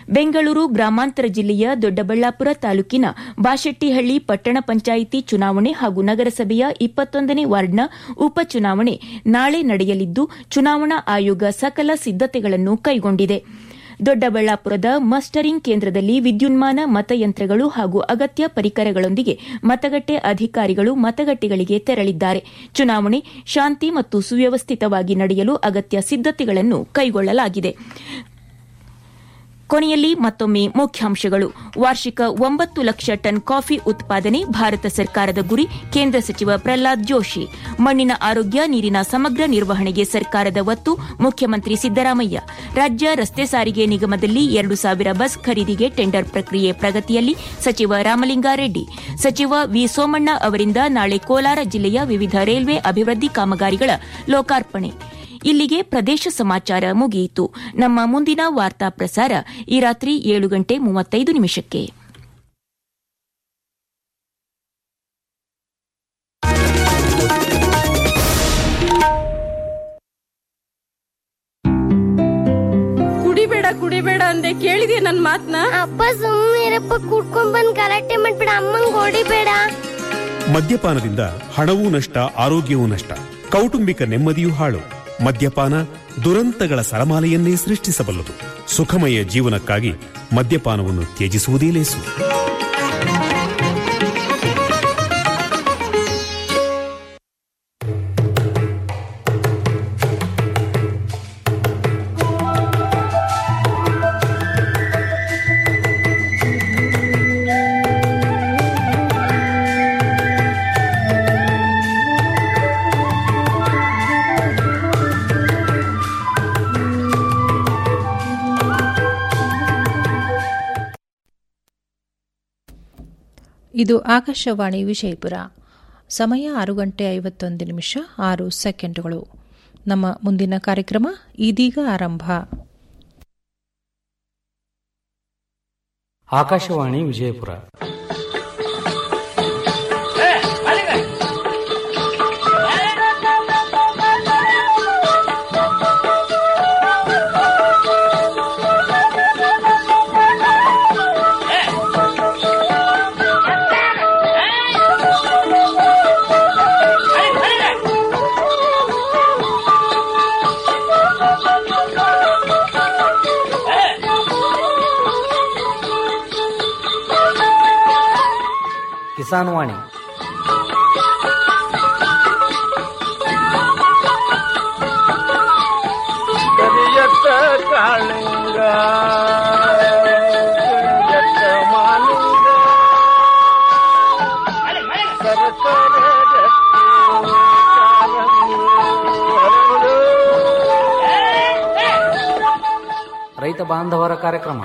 ಬೆಂಗಳೂರು ಗ್ರಾಮಾಂತರ ಜಿಲ್ಲೆಯ ದೊಡ್ಡಬಳ್ಳಾಪುರ ತಾಲೂಕಿನ ಬಾಶೆಟ್ಟಿಹಳ್ಳಿ ಪಟ್ಟಣ ಪಂಚಾಯಿತಿ ಚುನಾವಣೆ ಹಾಗೂ ನಗರಸಭೆಯ ಇಪ್ಪತ್ತೊಂದನೇ ವಾರ್ಡ್ನ ಉಪಚುನಾವಣೆ ನಾಳೆ ನಡೆಯಲಿದ್ದು ಚುನಾವಣಾ ಆಯೋಗ ಸಕಲ ಸಿದ್ದತೆಗಳನ್ನು ಕೈಗೊಂಡಿದೆ ದೊಡ್ಡಬಳ್ಳಾಪುರದ ಮಸ್ಟರಿಂಗ್ ಕೇಂದ್ರದಲ್ಲಿ ವಿದ್ಯುನ್ಮಾನ ಮತಯಂತ್ರಗಳು ಹಾಗೂ ಅಗತ್ಯ ಪರಿಕರಗಳೊಂದಿಗೆ ಮತಗಟ್ಟೆ ಅಧಿಕಾರಿಗಳು ಮತಗಟ್ಟೆಗಳಿಗೆ ತೆರಳಿದ್ದಾರೆ ಚುನಾವಣೆ ಶಾಂತಿ ಮತ್ತು ಸುವ್ಯವಸ್ಥಿತವಾಗಿ ನಡೆಯಲು ಅಗತ್ಯ ಸಿದ್ದತೆಗಳನ್ನು ಕೈಗೊಳ್ಳಲಾಗಿದೆ ಕೊನೆಯಲ್ಲಿ ಮತ್ತೊಮ್ಮೆ ಮುಖ್ಯಾಂಶಗಳು ವಾರ್ಷಿಕ ಒಂಬತ್ತು ಲಕ್ಷ ಟನ್ ಕಾಫಿ ಉತ್ಪಾದನೆ ಭಾರತ ಸರ್ಕಾರದ ಗುರಿ ಕೇಂದ್ರ ಸಚಿವ ಪ್ರಹ್ಲಾದ್ ಜೋಶಿ ಮಣ್ಣಿನ ಆರೋಗ್ಯ ನೀರಿನ ಸಮಗ್ರ ನಿರ್ವಹಣೆಗೆ ಸರ್ಕಾರದ ಒತ್ತು ಮುಖ್ಯಮಂತ್ರಿ ಸಿದ್ದರಾಮಯ್ಯ ರಾಜ್ಯ ರಸ್ತೆ ಸಾರಿಗೆ ನಿಗಮದಲ್ಲಿ ಎರಡು ಸಾವಿರ ಬಸ್ ಖರೀದಿಗೆ ಟೆಂಡರ್ ಪ್ರಕ್ರಿಯೆ ಪ್ರಗತಿಯಲ್ಲಿ ಸಚಿವ ರಾಮಲಿಂಗಾರೆಡ್ಡಿ ಸಚಿವ ವಿ ಸೋಮಣ್ಣ ಅವರಿಂದ ನಾಳೆ ಕೋಲಾರ ಜಿಲ್ಲೆಯ ವಿವಿಧ ರೈಲ್ವೆ ಅಭಿವೃದ್ಧಿ ಕಾಮಗಾರಿಗಳ ಲೋಕಾರ್ಪಣೆ ಇಲ್ಲಿಗೆ ಪ್ರದೇಶ ಸಮಾಚಾರ ಮುಗಿಯಿತು ನಮ್ಮ ಮುಂದಿನ ವಾರ್ತಾ ಪ್ರಸಾರ ಈ ರಾತ್ರಿ ಏಳು ಗಂಟೆ ಮೂವತ್ತೈದು ನಿಮಿಷಕ್ಕೆ ಕುಡಿಬೇಡ ಕುಡಿಬೇಡ ಅಂದೆ ಕೇಳಿದೆ ನನ್ ಮಾತ್ನ ಅಪ್ಪ ಸುಮ್ಮನಿರಪ್ಪ ಕುಡ್ಕೊಂಡ್ ಬಂದ್ ಗಲಾಟೆ ಮಾಡ್ಬೇಡ ಅಮ್ಮಂಗ್ ಹೊಡಿಬೇಡ ಮದ್ಯಪಾನದಿಂದ ಹಣವೂ ನಷ್ಟ ಆರೋಗ್ಯವೂ ನಷ್ಟ ಕೌಟುಂಬಿಕ ನೆಮ್ಮದಿಯೂ ಹಾಳು ಮದ್ಯಪಾನ ದುರಂತಗಳ ಸರಮಾಲೆಯನ್ನೇ ಸೃಷ್ಟಿಸಬಲ್ಲದು ಸುಖಮಯ ಜೀವನಕ್ಕಾಗಿ ಮದ್ಯಪಾನವನ್ನು ತ್ಯಜಿಸುವುದೇ ಲೇಸು ಇದು ಆಕಾಶವಾಣಿ ವಿಜಯಪುರ ಸಮಯ ಆರು ಗಂಟೆ ಐವತ್ತೊಂದು ನಿಮಿಷ ಆರು ಸೆಕೆಂಡುಗಳು ನಮ್ಮ ಮುಂದಿನ ಕಾರ್ಯಕ್ರಮ ಇದೀಗ ಆರಂಭ ಆಕಾಶವಾಣಿ ವಿಜಯಪುರ ಕಿಸಾನ್ ವಾಣಿ ಕರಿಯತ್ತ ಕಾಳಿಂಗ ಕರಿಯತ್ತ ಮಾಲಿಂಗ ಸರಸರ ಗಟ್ಟಿ ಕಾಲಂಗಿ ಹರಳು. ರೈತ ಬಾಂಧವರ ಕಾರ್ಯಕ್ರಮ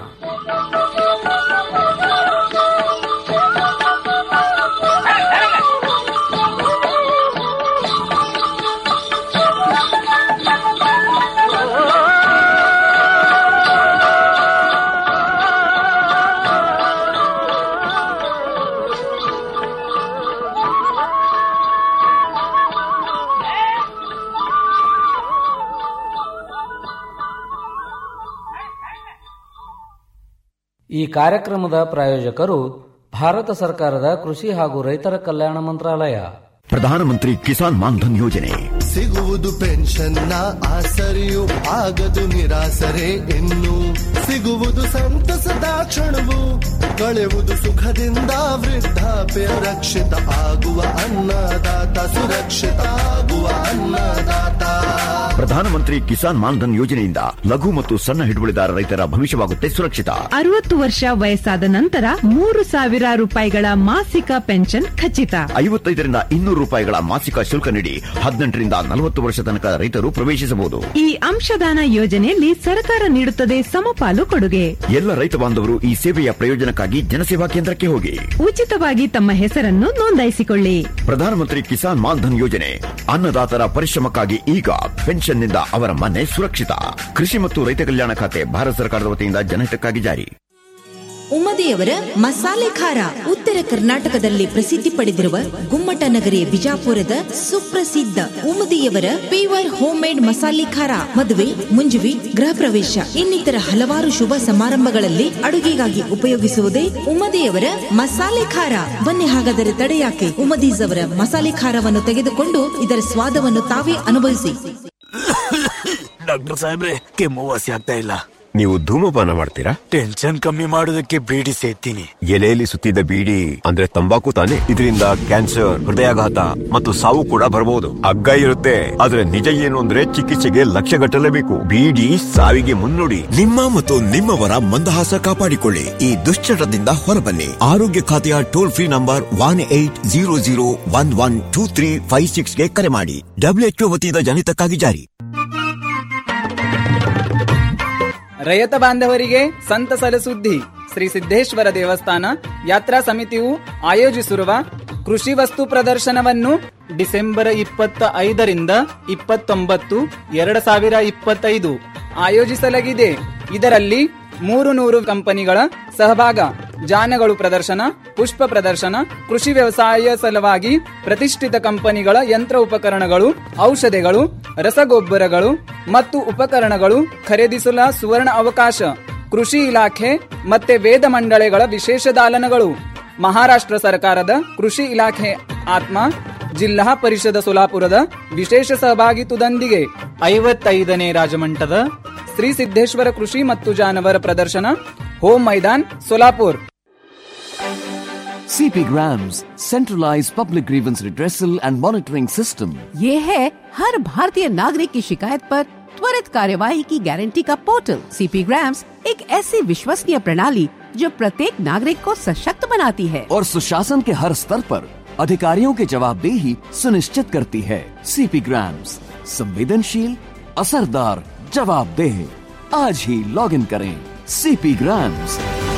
ಈ ಕಾರ್ಯಕ್ರಮದ ಪ್ರಾಯೋಜಕರು ಭಾರತ ಸರ್ಕಾರದ ಕೃಷಿ ಹಾಗೂ ರೈತರ ಕಲ್ಯಾಣ ಮಂತ್ರಾಲಯ ಪ್ರಧಾನಮಂತ್ರಿ ಕಿಸಾನ್ ಮಾನ್ಧನ್ ಯೋಜನೆ ಸಿಗುವುದು ಪೆನ್ಷನ್ನ ಆಸರೆಯು ಆಗದು ನಿರಾಸರೆ ಇನ್ನು ಸಿಗುವುದು ಸಂತಸದ ಕ್ಷಣವು ಕಳೆವುದು ಸುಖದಿಂದ ವೃದ್ಧಾಪ್ಯ ರಕ್ಷಿತ ಆಗುವ ಅನ್ನದಾತ ಸುರಕ್ಷಿತ ಆಗುವ ಅನ್ನದಾತ ಪ್ರಧಾನಮಂತ್ರಿ ಕಿಸಾನ್ ಮಾನ್ಧನ್ ಯೋಜನೆಯಿಂದ ಲಘು ಮತ್ತು ಸಣ್ಣ ಹಿಡುವಳಿದಾರ ರೈತರ ಭವಿಷ್ಯವಾಗುತ್ತೆ ಸುರಕ್ಷಿತ ಅರವತ್ತು ವರ್ಷ ವಯಸ್ಸಾದ ನಂತರ ಮೂರು ಸಾವಿರ ರೂಪಾಯಿಗಳ ಮಾಸಿಕ ಪೆನ್ಷನ್ ಖಚಿತ ಐವತ್ತೈದರಿಂದ ಇನ್ನೂರು ರೂಪಾಯಿಗಳ ಮಾಸಿಕ ಶುಲ್ಕ ನೀಡಿ ಹದಿನೆಂಟರಿಂದ ನಲವತ್ತು ವರ್ಷ ತನಕ ರೈತರು ಪ್ರವೇಶಿಸಬಹುದು ಈ ಅಂಶದಾನ ಯೋಜನೆಯಲ್ಲಿ ಸರ್ಕಾರ ನೀಡುತ್ತದೆ ಸಮಪಾಲು ಕೊಡುಗೆ ಎಲ್ಲ ರೈತ ಬಾಂಧವರು ಈ ಸೇವೆಯ ಪ್ರಯೋಜನಕ್ಕಾಗಿ ಜನಸೇವಾ ಕೇಂದ್ರಕ್ಕೆ ಹೋಗಿ ಉಚಿತವಾಗಿ ತಮ್ಮ ಹೆಸರನ್ನು ನೋಂದಾಯಿಸಿಕೊಳ್ಳಿ ಪ್ರಧಾನಮಂತ್ರಿ ಕಿಸಾನ್ ಮಾನ್ಧನ್ ಯೋಜನೆ ಅನ್ನದಾತರ ಪರಿಶ್ರಮಕ್ಕಾಗಿ ಈಗ ಪೆನ್ಷನ್ನಿಂದ ಅವರ ಮನೆ ಸುರಕ್ಷಿತ ಕೃಷಿ ಮತ್ತು ರೈತ ಕಲ್ಯಾಣ ಖಾತೆ ಭಾರತ ಸರ್ಕಾರದ ವತಿಯಿಂದ ಜನಹಿತಕ್ಕಾಗಿ ಜಾರಿ ಉಮದೆಯವರ ಮಸಾಲೆ ಖಾರ ಉತ್ತರ ಕರ್ನಾಟಕದಲ್ಲಿ ಪ್ರಸಿದ್ಧಿ ಪಡೆದಿರುವ ಗುಮ್ಮಟ ನಗರಿ ಬಿಜಾಪುರದ ಸುಪ್ರಸಿದ್ಧ ಉಮದಿಯವರ ಪೇವರ್ ಹೋಮ್ ಮೇಡ್ ಮಸಾಲೆ ಖಾರ ಮದುವೆ ಮುಂಜುವಿ ಗೃಹ ಪ್ರವೇಶ ಇನ್ನಿತರ ಹಲವಾರು ಶುಭ ಸಮಾರಂಭಗಳಲ್ಲಿ ಅಡುಗೆಗಾಗಿ ಉಪಯೋಗಿಸುವುದೇ ಉಮದೆಯವರ ಮಸಾಲೆ ಖಾರ ಬನ್ನಿ ಹಾಗಾದರೆ ತಡೆಯಾಕೆ ಉಮದೀಸ್ ಅವರ ಮಸಾಲೆ ಖಾರವನ್ನು ತೆಗೆದುಕೊಂಡು ಇದರ ಸ್ವಾದವನ್ನು ತಾವೇ ಅನುಭವಿಸಿ ಡಾಕ್ಟರ್ ಸಾಹೇಬ್ರೆ ಕೆಮ್ಮು ವಾಸಿ ಆಗ್ತಾ ಇಲ್ಲ ನೀವು ಧೂಮಪಾನ ಮಾಡ್ತೀರಾ ಟೆನ್ಷನ್ ಕಮ್ಮಿ ಮಾಡೋದಕ್ಕೆ ಬೀಡಿ ಸೇತೀನಿ ಎಲೆಯಲ್ಲಿ ಸುತ್ತಿದ ಬೀಡಿ ಅಂದ್ರೆ ತಂಬಾಕು ತಾನೆ ಇದರಿಂದ ಕ್ಯಾನ್ಸರ್ ಹೃದಯಾಘಾತ ಮತ್ತು ಸಾವು ಕೂಡ ಬರಬಹುದು ಹಗ್ಗ ಇರುತ್ತೆ ಆದ್ರೆ ನಿಜ ಏನು ಅಂದ್ರೆ ಚಿಕಿತ್ಸೆಗೆ ಲಕ್ಷ ಗಟ್ಟಲೇಬೇಕು ಬೀಡಿ ಸಾವಿಗೆ ಮುನ್ನುಡಿ ನಿಮ್ಮ ಮತ್ತು ನಿಮ್ಮವರ ಮಂದಹಾಸ ಕಾಪಾಡಿಕೊಳ್ಳಿ ಈ ದುಶ್ಚಟದಿಂದ ಹೊರಬನ್ನಿ ಆರೋಗ್ಯ ಖಾತೆಯ toll free number one eight zero zero one one two three five ಸಿಕ್ಸ್ಗೆ ಕರೆ ಮಾಡಿ ಡಬ್ಲ್ಯೂಎಚ್ಒ ವತಿಯಿಂದ ಜನಿತಕ್ಕಾಗಿ ಜಾರಿ ರೈತ ಬಾಂಧವರಿಗೆ ಸಂತಸದ ಸುದ್ದಿ ಶ್ರೀ ಸಿದ್ದೇಶ್ವರ ದೇವಸ್ಥಾನ ಯಾತ್ರಾ ಸಮಿತಿಯು ಆಯೋಜಿಸಿರುವ ಕೃಷಿ ವಸ್ತು ಪ್ರದರ್ಶನವನ್ನು ಡಿಸೆಂಬರ್ ಇಪ್ಪತ್ತ ಐದರಿಂದ ಇಪ್ಪತ್ತೊಂಬತ್ತು ಎರಡು ಸಾವಿರ ಇಪ್ಪತ್ತೈದು ಆಯೋಜಿಸಲಾಗಿದೆ ಇದರಲ್ಲಿ ಮೂರು ನೂರು ಕಂಪನಿಗಳ ಸಹಭಾಗ ಜಾನಗಳು ಪ್ರದರ್ಶನ ಪುಷ್ಪ ಪ್ರದರ್ಶನ ಕೃಷಿ ವ್ಯವಸಾಯ ಸಲುವಾಗಿ ಪ್ರತಿಷ್ಠಿತ ಕಂಪನಿಗಳ ಯಂತ್ರ ಉಪಕರಣಗಳು ಔಷಧಿಗಳು ರಸಗೊಬ್ಬರಗಳು ಮತ್ತು ಉಪಕರಣಗಳು ಖರೀದಿಸಲ ಸುವರ್ಣ ಅವಕಾಶ ಕೃಷಿ ಇಲಾಖೆ ಮತ್ತೆ ವೇದ ಮಂಡಳಿಗಳ ವಿಶೇಷ ದಾಲನಗಳು ಮಹಾರಾಷ್ಟ್ರ ಸರ್ಕಾರದ ಕೃಷಿ ಇಲಾಖೆ ಆತ್ಮ ಜಿಲ್ಲಾ ಪರಿಷದ ಸೋಲಾಪುರದ ವಿಶೇಷ ಸಹಭಾಗಿತ್ವದೊಂದಿಗೆ ಐವತ್ತೈದನೇ ರಾಜಮಂಟದ ಶ್ರೀ ಸಿದ್ದೇಶ್ವರ ಕೃಷಿ ಮತ್ತು ಜಾನವರ ಪ್ರದರ್ಶನ home Maidan Solapur CP Grams, centralized public grievance redressal and monitoring system. ये है हर भारतीय नागरिक की शिकायत पर त्वरित कार्यवाही की गारंटी का पोर्टल सीपी ग्राम्स एक ऐसी विश्वसनीय प्रणाली जो प्रत्येक नागरिक को सशक्त बनाती है और सुशासन के हर स्तर पर अधिकारियों की जवाबदेही सुनिश्चित करती है सीपी ग्राम्स संवेदनशील असरदार जवाबदेह आज ही लॉग इन करें सीपी ग्राम्स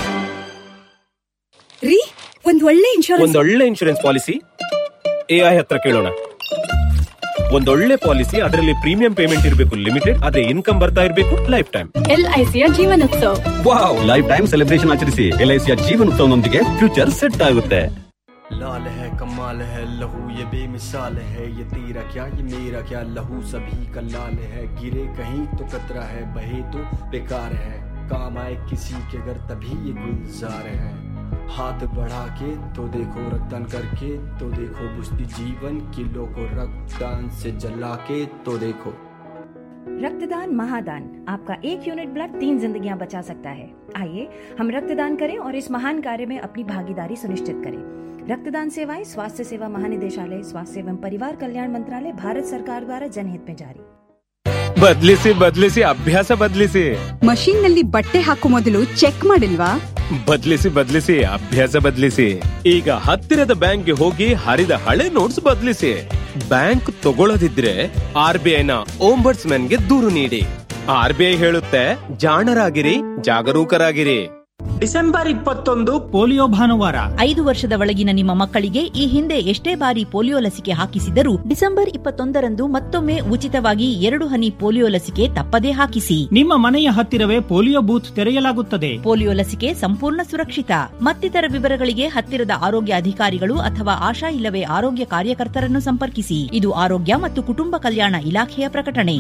ರೀ ಒಂದ್ ಒಳ್ಳೆ ಇನ್ಶೂರೆನ್ಸ್ ಒಂದೊಳ್ಳೆ ಇನ್ಶೂರೆನ್ಸ್ ಪಾಲಿಸಿ ಎಐ ಹತ್ರ ಕೇಳೋಣ ಒಂದೊಳ್ಳೆ ಪಾಲಿಸಿ ಅದರಲ್ಲಿ ಪ್ರೀಮಿಯಂ ಪೇಮೆಂಟ್ ಇರಬೇಕು ಲಿಮಿಟೆಡ್ ಅದೇ ಇನ್ಕಮ್ ಬರ್ತಾ ಇರಬೇಕು ಲೈಫ್ ಟೈಮ್ ಎಲ್ಐಸಿಯ Jeevan Utsav wow life time celebration ಆಚರಿಸಿ ಎಲ್ಐಸಿಯ ಜೀವನೋತ್ಸವನೊಂದಿಗೆ ಫ್ಯೂಚರ್ ಸೆಟ್ ಆಗುತ್ತೆ लाल है कमाल है लहू ये बेमिसाल है ये तेरा क्या ये मेरा क्या लहू सभी का लाल है गिरे कहीं तो कतरा है बहे तो बेकार है काम आए किसी के अगर तभी ये गुलजार है हाथ बढ़ा के तो देखो रक्तदान करके तो देखो बुझती जीवन किलो को रक्तदान से जला के तो देखो रक्तदान महादान आपका एक यूनिट ब्लड तीन जिंदगियां बचा सकता है आइए हम रक्तदान करें और इस महान कार्य में अपनी भागीदारी सुनिश्चित करें रक्तदान सेवाएं स्वास्थ्य सेवा महानिदेशालय स्वास्थ्य एवं परिवार कल्याण मंत्रालय भारत सरकार द्वारा जनहित में जारी ಬದ್ಲಿಸಿ ಬದ್ಲಿಸಿ ಅಭ್ಯಾಸ ಬದ್ಲಿಸಿ ಮಷೀನ್ ನಲ್ಲಿ ಬಟ್ಟೆ ಹಾಕೋ ಮೊದಲು ಚೆಕ್ ಮಾಡಿಲ್ವಾ ಬದ್ಲಿಸಿ ಬದ್ಲಿಸಿ ಅಭ್ಯಾಸ ಬದ್ಲಿಸಿ ಈಗ ಹತ್ತಿರದ ಬ್ಯಾಂಕ್ಗೆ ಹೋಗಿ ಹರಿದ ಹಳೆ ನೋಟ್ಸ್ ಬದ್ಲಿಸಿ ಬ್ಯಾಂಕ್ ತಗೊಳ್ಳದಿದ್ರೆ ಆರ್ ಬಿ ಐನ ಓಂಬರ್ಟ್ಸ್ ಗೆ ದೂರು ನೀಡಿ ಆರ್ ಬಿ ಐ ಹೇಳುತ್ತೆ ಜಾಣರಾಗಿರಿ ಜಾಗರೂಕರಾಗಿರಿ ಡಿಸೆಂಬರ್ ಇಪ್ಪತ್ತೊಂದು ಪೋಲಿಯೋ ಭಾನುವಾರ ಐದು ವರ್ಷದ ಒಳಗಿನ ನಿಮ್ಮ ಮಕ್ಕಳಿಗೆ ಈ ಹಿಂದೆ ಎಷ್ಟೇ ಬಾರಿ ಪೋಲಿಯೋ ಲಸಿಕೆ ಹಾಕಿಸಿದರೂ ಡಿಸೆಂಬರ್ ಇಪ್ಪತ್ತೊಂದರಂದು ಮತ್ತೊಮ್ಮೆ ಉಚಿತವಾಗಿ ಎರಡು ಹನಿ ಪೋಲಿಯೋ ಲಸಿಕೆ ತಪ್ಪದೇ ಹಾಕಿಸಿ ನಿಮ್ಮ ಮನೆಯ ಹತ್ತಿರವೇ ಪೋಲಿಯೋ ಬೂತ್ ತೆರೆಯಲಾಗುತ್ತದೆ ಪೋಲಿಯೋ ಲಸಿಕೆ ಸಂಪೂರ್ಣ ಸುರಕ್ಷಿತ ಮತ್ತಿತರ ವಿವರಗಳಿಗೆ ಹತ್ತಿರದ ಆರೋಗ್ಯ ಅಧಿಕಾರಿಗಳು ಅಥವಾ ಆಶಾ ಇಲ್ಲವೇ ಆರೋಗ್ಯ ಕಾರ್ಯಕರ್ತರನ್ನು ಸಂಪರ್ಕಿಸಿ ಇದು ಆರೋಗ್ಯ ಮತ್ತು ಕುಟುಂಬ ಕಲ್ಯಾಣ ಇಲಾಖೆಯ ಪ್ರಕಟಣೆ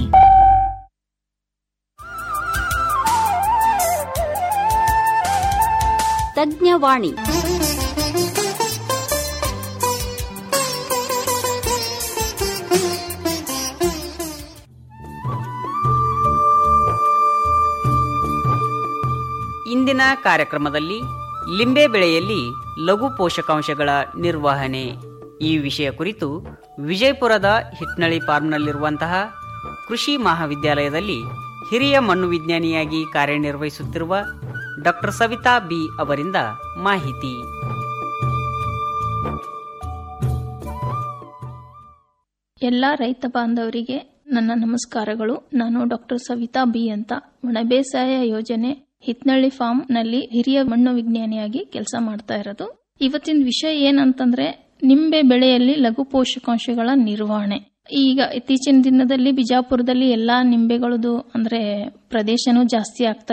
ತಜ್ಞವಾಣಿ ಇಂದಿನ ಕಾರ್ಯಕ್ರಮದಲ್ಲಿ ಲಿಂಬೆ ಬೆಳೆಯಲ್ಲಿ ಲಘು ಪೋಷಕಾಂಶಗಳ ನಿರ್ವಹಣೆ ಈ ವಿಷಯ ಕುರಿತು ವಿಜಯಪುರದ ಹಿಟ್ನಳ್ಳಿ ಫಾರ್ಮ್ನಲ್ಲಿರುವಂತಹ ಕೃಷಿ ಮಹಾವಿದ್ಯಾಲಯದಲ್ಲಿ ಹಿರಿಯ ಮಣ್ಣು ವಿಜ್ಞಾನಿಯಾಗಿ ಕಾರ್ಯನಿರ್ವಹಿಸುತ್ತಿರುವ ಡಾಕ್ಟರ್ ಸವಿತಾ ಬಿ ಅವರಿಂದ ಮಾಹಿತಿ ಎಲ್ಲ ರೈತ ಬಾಂಧವರಿಗೆ ನನ್ನ ನಮಸ್ಕಾರಗಳು ನಾನು ಡಾಕ್ಟರ್ ಸವಿತಾ ಬಿ ಅಂತ ಒಣಬೇಸಾಯ ಯೋಜನೆ ಹಿತ್ನಳ್ಳಿ ಫಾರ್ಮ್ ನಲ್ಲಿ ಹಿರಿಯ ಮಣ್ಣು ವಿಜ್ಞಾನಿಯಾಗಿ ಕೆಲಸ ಮಾಡ್ತಾ ಇರೋದು ಇವತ್ತಿನ ವಿಷಯ ಏನಂತಂದ್ರೆ ನಿಂಬೆ ಬೆಳೆಯಲ್ಲಿ ಲಘು ಪೋಷಕಾಂಶಗಳ ನಿರ್ವಹಣೆ ಈಗ ಇತ್ತೀಚಿನ ದಿನದಲ್ಲಿ ಬಿಜಾಪುರದಲ್ಲಿ ಎಲ್ಲಾ ನಿಂಬೆಗಳದು ಅಂದ್ರೆ ಪ್ರದೇಶನೂ ಜಾಸ್ತಿ ಆಗ್ತಾ ಇದೆ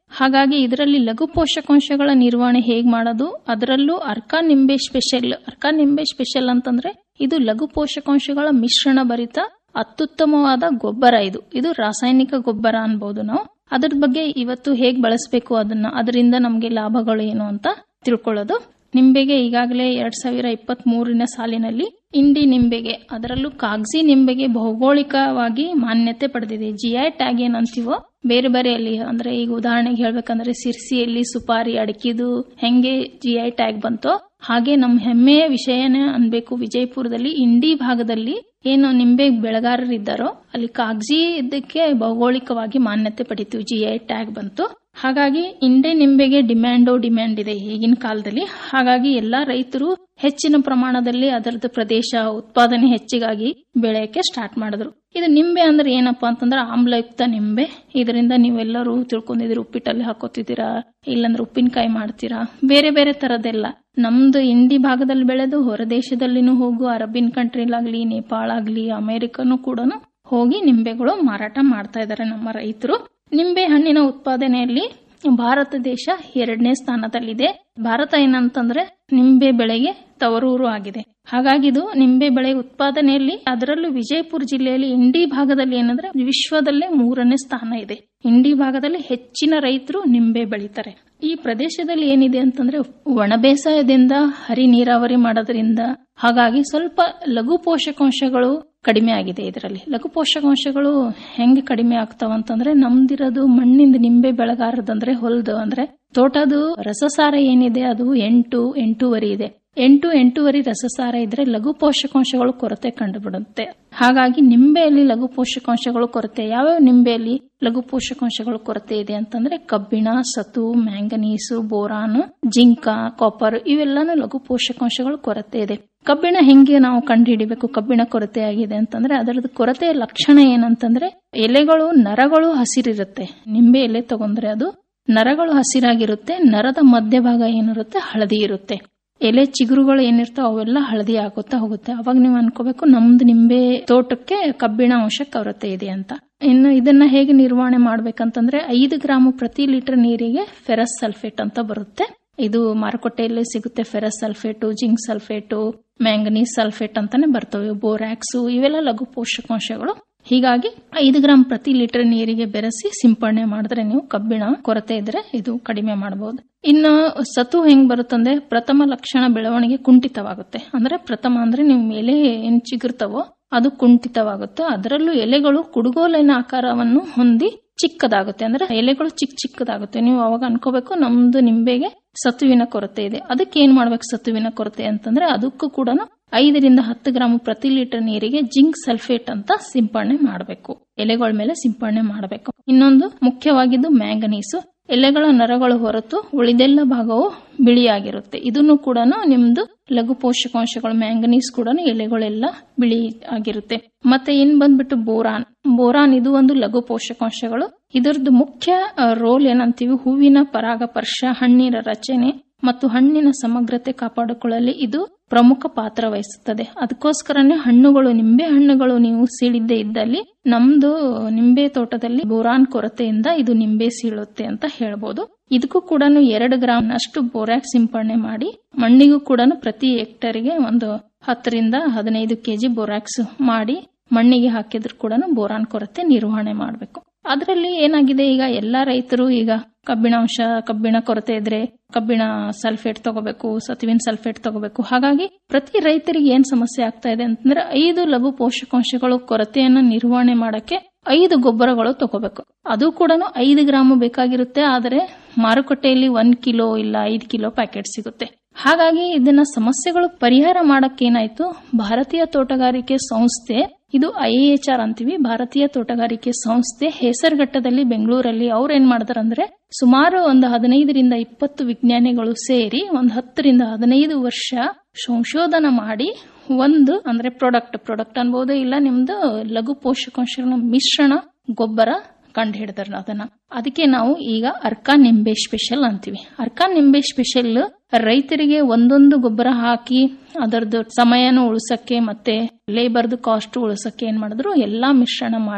ಹಾಗಾಗಿ ಇದರಲ್ಲಿ ಲಘು ಪೋಷಕಾಂಶಗಳ ನಿರ್ವಹಣೆ ಹೇಗ್ ಮಾಡೋದು ಅದರಲ್ಲೂ ಅರ್ಕಾ ನಿಂಬೆ ಸ್ಪೆಷಲ್ ಅರ್ಕಾ ನಿಂಬೆ ಸ್ಪೆಷಲ್ ಅಂತಂದ್ರೆ ಇದು ಲಘು ಪೋಷಕಾಂಶಗಳ ಮಿಶ್ರಣ ಭರಿತ ಅತ್ಯುತ್ತಮವಾದ ಗೊಬ್ಬರ ಇದು ಇದು ರಾಸಾಯನಿಕ ಗೊಬ್ಬರ ಅನ್ಬೋದು ನಾವು ಅದ್ರ ಬಗ್ಗೆ ಇವತ್ತು ಹೇಗ್ ಬಳಸಬೇಕು ಅದನ್ನ ಅದರಿಂದ ನಮಗೆ ಲಾಭಗಳು ಏನು ಅಂತ ತಿಳ್ಕೊಳ್ಳೋದು ನಿಂಬೆಗೆ ಈಗಾಗಲೇ ಎರಡ್ ಸಾವಿರ ಇಪ್ಪತ್ತ್ ಮೂರನೇ ಸಾಲಿನಲ್ಲಿ ಇಂಡಿ ನಿಂಬೆಗೆ ಅದರಲ್ಲೂ ಕಾಗ್ಜಿ ನಿಂಬೆಗೆ ಭೌಗೋಳಿಕವಾಗಿ ಮಾನ್ಯತೆ ಪಡೆದಿದೆ ಜಿಐ ಟ್ಯಾಗ್ ಏನಂತೀವೋ ಬೇರೆ ಬೇರೆ ಅಲ್ಲಿ ಅಂದ್ರೆ ಈಗ ಉದಾಹರಣೆಗೆ ಹೇಳ್ಬೇಕಂದ್ರೆ ಸಿರ್ಸಿಯಲ್ಲಿ ಸುಪಾರಿ ಅಡಕಿದು ಹೆಂಗೆ ಜಿಐ ಟ್ಯಾಗ್ ಬಂತೋ ಹಾಗೆ ನಮ್ಮ ಹೆಮ್ಮೆಯ ವಿಷಯನೇ ಅನ್ಬೇಕು ವಿಜಯಪುರದಲ್ಲಿ ಇಂಡಿ ಭಾಗದಲ್ಲಿ ಏನು ನಿಂಬೆ ಬೆಳೆಗಾರರಿದ್ದಾರೋ ಅಲ್ಲಿ ಕಾಗ್ಜಿ ಇದಕ್ಕೆ ಭೌಗೋಳಿಕವಾಗಿ ಮಾನ್ಯತೆ ಪಡಿತು ಜಿಐ ಟ್ಯಾಗ್ ಬಂತು ಹಾಗಾಗಿ ಇಂಡೆ ನಿಂಬೆಗೆ ಡಿಮ್ಯಾಂಡು ಡಿಮ್ಯಾಂಡ್ ಇದೆ ಈಗಿನ ಕಾಲದಲ್ಲಿ ಹಾಗಾಗಿ ಎಲ್ಲಾ ರೈತರು ಹೆಚ್ಚಿನ ಪ್ರಮಾಣದಲ್ಲಿ ಅದರದ್ದು ಪ್ರದೇಶ ಉತ್ಪಾದನೆ ಹೆಚ್ಚಿಗಾಗಿ ಬೆಳೆಯಕ್ಕೆ ಸ್ಟಾರ್ಟ್ ಮಾಡಿದ್ರು ಇದು ನಿಂಬೆ ಅಂದ್ರೆ ಏನಪ್ಪಾ ಅಂತಂದ್ರೆ ಆಮ್ಲಯುಕ್ತ ನಿಂಬೆ ಇದರಿಂದ ನೀವೆಲ್ಲರೂ ತಿಳ್ಕೊಂಡಿದ್ದೀರಿ ಉಪ್ಪಿಟ್ಟಲ್ಲಿ ಹಾಕೋತಿದ್ದೀರಾ ಇಲ್ಲಾಂದ್ರೆ ಉಪ್ಪಿನಕಾಯಿ ಮಾಡ್ತೀರಾ ಬೇರೆ ಬೇರೆ ತರದೆಲ್ಲ ನಮ್ದು ಇಂಡಿ ಭಾಗದಲ್ಲಿ ಬೆಳೆದು ಹೊರ ದೇಶದಲ್ಲಿನೂ ಹೋಗು ಅರಬಿನ್ ಕಂಟ್ರಿಲಾಗ್ಲಿ ನೇಪಾಳ ಆಗ್ಲಿ ಅಮೆರಿಕನು ಕೂಡ ಹೋಗಿ ನಿಂಬೆಗಳು ಮಾರಾಟ ಮಾಡ್ತಾ ಇದ್ದಾರೆ ನಮ್ಮ ರೈತರು ನಿಂಬೆ ಹಣ್ಣಿನ ಉತ್ಪಾದನೆಯಲ್ಲಿ ಭಾರತ ದೇಶ ಎರಡನೇ ಸ್ಥಾನದಲ್ಲಿದೆ ಭಾರತ ಏನಂತಂದ್ರೆ ನಿಂಬೆ ಬೆಳೆಗೆ ತವರೂರು ಆಗಿದೆ ಹಾಗಾಗಿ ಇದು ನಿಂಬೆ ಬೆಳೆ ಉತ್ಪಾದನೆಯಲ್ಲಿ ಅದರಲ್ಲೂ ವಿಜಯಪುರ ಜಿಲ್ಲೆಯಲ್ಲಿ ಇಂಡಿ ಭಾಗದಲ್ಲಿ ಏನಂದ್ರೆ ವಿಶ್ವದಲ್ಲೇ ಮೂರನೇ ಸ್ಥಾನ ಇದೆ ಇಂಡಿ ಭಾಗದಲ್ಲಿ ಹೆಚ್ಚಿನ ರೈತರು ನಿಂಬೆ ಬೆಳೀತಾರೆ ಈ ಪ್ರದೇಶದಲ್ಲಿ ಏನಿದೆ ಅಂತಂದ್ರೆ ಒಣ ಬೇಸಾಯದಿಂದ ಹರಿ ನೀರಾವರಿ ಮಾಡೋದ್ರಿಂದ ಹಾಗಾಗಿ ಸ್ವಲ್ಪ ಲಘು ಪೋಷಕಾಂಶಗಳು ಕಡಿಮೆ ಆಗಿದೆ ಇದರಲ್ಲಿ ಲಘು ಪೋಷಕಾಂಶಗಳು ಹೆಂಗೆ ಕಡಿಮೆ ಆಗ್ತಾವ ಅಂತಂದ್ರೆ ನಮ್ದಿರೋದು ಮಣ್ಣಿಂದ ನಿಂಬೆ ಬೆಳೆಗಾರದಂದ್ರೆ ಹೊಲ್ದು ಅಂದ್ರೆ ತೋಟದು ರಸಸಾರ ಏನಿದೆ ಅದು ಎಂಟು ಎಂಟೂವರೆ ಇದೆ ಎಂಟು ಎಂಟೂವರೆ ರಸಸಾರ ಇದ್ರೆ ಲಘು ಪೋಷಕಾಂಶಗಳು ಕೊರತೆ ಕಂಡುಬಿಡುತ್ತೆ ಹಾಗಾಗಿ ನಿಂಬೆಯಲ್ಲಿ ಲಘು ಪೋಷಕಾಂಶಗಳು ಕೊರತೆ ಯಾವ್ಯಾವ ನಿಂಬೆಯಲ್ಲಿ ಲಘು ಪೋಷಕಾಂಶಗಳು ಕೊರತೆ ಇದೆ ಅಂತಂದ್ರೆ ಕಬ್ಬಿಣ ಸತು ಮ್ಯಾಂಗನೀಸು ಬೋರಾನ್ ಜಿಂಕ ಕಾಪರ್ ಇವೆಲ್ಲಾನು ಲಘು ಪೋಷಕಾಂಶಗಳು ಕೊರತೆ ಇದೆ ಕಬ್ಬಿಣ ಹೆಂಗೆ ನಾವು ಕಂಡುಹಿಡಿಬೇಕು ಕಬ್ಬಿಣ ಕೊರತೆ ಆಗಿದೆ ಅಂತಂದ್ರೆ ಅದರದ್ದು ಕೊರತೆಯ ಲಕ್ಷಣ ಏನಂತಂದ್ರೆ ಎಲೆಗಳು ನರಗಳು ಹಸಿರಿರುತ್ತೆ ನಿಂಬೆ ಎಲೆ ತಗೊಂಡ್ರೆ ಅದು ನರಗಳು ಹಸಿರಾಗಿರುತ್ತೆ ನರದ ಮಧ್ಯಭಾಗ ಏನಿರುತ್ತೆ ಹಳದಿ ಇರುತ್ತೆ ಎಲೆ ಚಿಗುರುಗಳು ಏನಿರ್ತಾವ ಅವೆಲ್ಲ ಹಳದಿ ಆಗುತ್ತಾ ಹೋಗುತ್ತೆ ಅವಾಗ ನೀವು ಅನ್ಕೋಬೇಕು ನಮ್ದು ನಿಂಬೆ ತೋಟಕ್ಕೆ ಕಬ್ಬಿಣ ಅಂಶ ಕೊರತೆ ಇದೆ ಅಂತ ಇನ್ನು ಇದನ್ನ ಹೇಗೆ ನಿರ್ವಹಣೆ ಮಾಡ್ಬೇಕಂತಂದ್ರೆ ಐದು ಗ್ರಾಮ್ ಪ್ರತಿ ಲೀಟರ್ ನೀರಿಗೆ ಫೆರಸ್ ಸಲ್ಫೇಟ್ ಅಂತ ಬರುತ್ತೆ ಇದು ಮಾರುಕಟ್ಟೆಯಲ್ಲಿ ಸಿಗುತ್ತೆ ferrous sulphate zinc sulphate manganese sulphate ಅಂತಾನೆ ಬರ್ತವೆ ಬೋರಾಕ್ಸು ಇವೆಲ್ಲ ಲಘು ಪೋಷಕಾಂಶಗಳು ಹೀಗಾಗಿ ಐದು ಗ್ರಾಂ ಪ್ರತಿ ಲೀಟರ್ ನೀರಿಗೆ ಬೆರೆಸಿ ಸಿಂಪಡಣೆ ಮಾಡಿದ್ರೆ ನೀವು ಕಬ್ಬಿಣ ಕೊರತೆ ಇದ್ರೆ ಇದು ಕಡಿಮೆ ಮಾಡಬಹುದು ಇನ್ನು ಸತು ಹೆಂಗ್ ಬರುತ್ತಂದ್ರೆ ಪ್ರಥಮ ಲಕ್ಷಣ ಬೆಳವಣಿಗೆ ಕುಂಠಿತವಾಗುತ್ತೆ ಅಂದ್ರೆ ಪ್ರಥಮ ಅಂದ್ರೆ ನೀವು ಮೇಲೆ ಏನ್ ಚಿಗುರ್ತವೋ ಅದು ಕುಂಠಿತವಾಗುತ್ತೆ ಅದರಲ್ಲೂ ಎಲೆಗಳು ಕುಡುಗೋಲಿನ ಆಕಾರವನ್ನು ಹೊಂದಿ ಚಿಕ್ಕದಾಗುತ್ತೆ ಅಂದ್ರೆ ಎಲೆಗಳು ಚಿಕ್ಕ ಚಿಕ್ಕದಾಗುತ್ತೆ ನೀವು ಅವಾಗ ಅನ್ಕೋಬೇಕು ನಮ್ದು ನಿಂಬೆಗೆ ಸತುವಿನ ಕೊರತೆ ಇದೆ ಅದಕ್ಕೆ ಏನ್ ಮಾಡ್ಬೇಕು ಸತುವಿನ ಕೊರತೆ ಅಂತಂದ್ರೆ ಅದಕ್ಕೂ ಕೂಡ ಐದರಿಂದ ಹತ್ತು ಗ್ರಾಮ್ ಪ್ರತಿ ಲೀಟರ್ ನೀರಿಗೆ ಜಿಂಕ್ ಸಲ್ಫೇಟ್ ಅಂತ ಸಿಂಪಡಣೆ ಮಾಡಬೇಕು ಎಲೆಗಳ ಮೇಲೆ ಸಿಂಪಡಣೆ ಮಾಡಬೇಕು ಇನ್ನೊಂದು ಮುಖ್ಯವಾಗಿದ್ದು ಮ್ಯಾಂಗನೀಸು ಎಲೆಗಳ ನರಗಳು ಹೊರತು ಉಳಿದೆಲ್ಲ ಭಾಗವು ಬಿಳಿಯಾಗಿರುತ್ತೆ ಇದನ್ನು ಕೂಡ ನಿಮ್ದು ಲಘು ಪೋಷಕಾಂಶಗಳು ಮ್ಯಾಂಗನೀಸ್ ಕೂಡ ಎಲೆಗಳೆಲ್ಲ ಬಿಳಿ ಆಗಿರುತ್ತೆ ಮತ್ತೆ ಏನ್ ಬಂದ್ಬಿಟ್ಟು ಬೋರಾನ್ ಬೋರಾನ್ ಇದು ಒಂದು ಲಘು ಪೋಷಕಾಂಶಗಳು ಇದರದ್ದು ಮುಖ್ಯ ರೋಲ್ ಏನಂತೀವಿ ಹೂವಿನ ಪರಾಗಪರ್ಶ ಹಣ್ಣಿನ ರಚನೆ ಮತ್ತು ಹಣ್ಣಿನ ಸಮಗ್ರತೆ ಕಾಪಾಡಿಕೊಳ್ಳಲು ಇದು ಪ್ರಮುಖ ಪಾತ್ರ ವಹಿಸುತ್ತದೆ ಅದಕ್ಕೋಸ್ಕರನೇ ಹಣ್ಣುಗಳು ನಿಂಬೆ ಹಣ್ಣುಗಳು ನೀವು ಸೀಳಿದ್ದೇ ಇದ್ದಲ್ಲಿ ನಮ್ದು ನಿಂಬೆ ತೋಟದಲ್ಲಿ ಬೋರಾನ್ ಕೊರತೆಯಿಂದ ಇದು ನಿಂಬೆ ಸೀಳುತ್ತೆ ಅಂತ ಹೇಳ್ಬೋದು ಇದಕ್ಕೂ ಕೂಡ ಎರಡು ಗ್ರಾಮ್ ಅಷ್ಟು ಬೋರಾಕ್ ಸಿಂಪಡಣೆ ಮಾಡಿ ಮಣ್ಣಿಗೂ ಕೂಡ ಪ್ರತಿ ಹೆಕ್ಟರ್ಗೆ ಒಂದು ಹತ್ತರಿಂದ ಹದಿನೈದು ಕೆಜಿ ಬೋರಾಕ್ಸ್ ಮಾಡಿ ಮಣ್ಣಿಗೆ ಹಾಕಿದ್ರು ಕೂಡ ಬೋರಾನ್ ಕೊರತೆ ನಿರ್ವಹಣೆ ಮಾಡಬೇಕು ಅದರಲ್ಲಿ ಏನಾಗಿದೆ ಈಗ ಎಲ್ಲಾ ರೈತರು ಈಗ ಕಬ್ಬಿಣಾಂಶ ಕಬ್ಬಿಣ ಕೊರತೆ ಇದ್ರೆ ಕಬ್ಬಿಣ ಸಲ್ಫೇಟ್ ತಗೋಬೇಕು ಸತುವಿನ ಸಲ್ಫೇಟ್ ತಗೋಬೇಕು ಹಾಗಾಗಿ ಪ್ರತಿ ರೈತರಿಗೆ ಏನ್ ಸಮಸ್ಯೆ ಆಗ್ತಾ ಇದೆ ಅಂತಂದ್ರೆ ಐದು ಲಘು ಪೋಷಕಾಂಶಗಳು ಕೊರತೆಯನ್ನು ನಿರ್ವಹಣೆ ಮಾಡಕ್ಕೆ ಐದು ಗೊಬ್ಬರಗಳು ತಗೋಬೇಕು ಅದು ಕೂಡ ಐದು ಗ್ರಾಮ್ ಬೇಕಾಗಿರುತ್ತೆ ಆದರೆ ಮಾರುಕಟ್ಟೆಯಲ್ಲಿ ಒಂದ್ ಕಿಲೋ ಇಲ್ಲ ಐದು ಕಿಲೋ ಪ್ಯಾಕೆಟ್ ಸಿಗುತ್ತೆ ಹಾಗಾಗಿ ಇದನ್ನ ಸಮಸ್ಯೆಗಳು ಪರಿಹಾರ ಮಾಡಕ್ಕೇನಾಯ್ತು ಭಾರತೀಯ ತೋಟಗಾರಿಕೆ ಸಂಸ್ಥೆ ಇದು ಐಎಚ್ಆರ್ ಅಂತೀವಿ ಭಾರತೀಯ ತೋಟಗಾರಿಕೆ ಸಂಸ್ಥೆ ಹೆಸರುಘಟ್ಟದಲ್ಲಿ ಬೆಂಗಳೂರಲ್ಲಿ ಅವ್ರು ಏನ್ ಮಾಡ್ತಾರ ಅಂದ್ರೆ ಸುಮಾರು ಒಂದು ಹದಿನೈದರಿಂದ ಇಪ್ಪತ್ತು ವಿಜ್ಞಾನಿಗಳು ಸೇರಿ ಒಂದು ಹತ್ತರಿಂದ ಹದಿನೈದು ವರ್ಷ ಸಂಶೋಧನೆ ಮಾಡಿ ಒಂದು ಅಂದ್ರೆ ಪ್ರಾಡಕ್ಟ್ ಪ್ರಾಡಕ್ಟ್ ಅನ್ಬೋದು ಇಲ್ಲ ನಿಮ್ದು ಲಘು ಪೋಷಕಾಂಶಗಳ ಮಿಶ್ರಣ ಗೊಬ್ಬರ ಕಂಡು ಹಿಡಿದಾರ ಅದನ್ನ ಅದಕ್ಕೆ ನಾವು ಈಗ ಅರ್ಕಾ ನಿಂಬೆ ಸ್ಪೆಷಲ್ ಅಂತೀವಿ ಅರ್ಕಾ ನಿಂಬೆ ಸ್ಪೆಷಲ್ ರೈತರಿಗೆ ಒಂದೊಂದು ಗೊಬ್ಬರ ಹಾಕಿ ಅದರದ್ದು ಸಮಯನ ಉಳಿಸಕ್ಕೆ ಮತ್ತೆ ಲೇಬರ್ದು ಕಾಸ್ಟ್ ಉಳಿಸಕ್ಕೆ ಏನ್ ಮಾಡಿದ್ರು ಎಲ್ಲಾ ಮಿಶ್ರಣ ಮಾಡಿ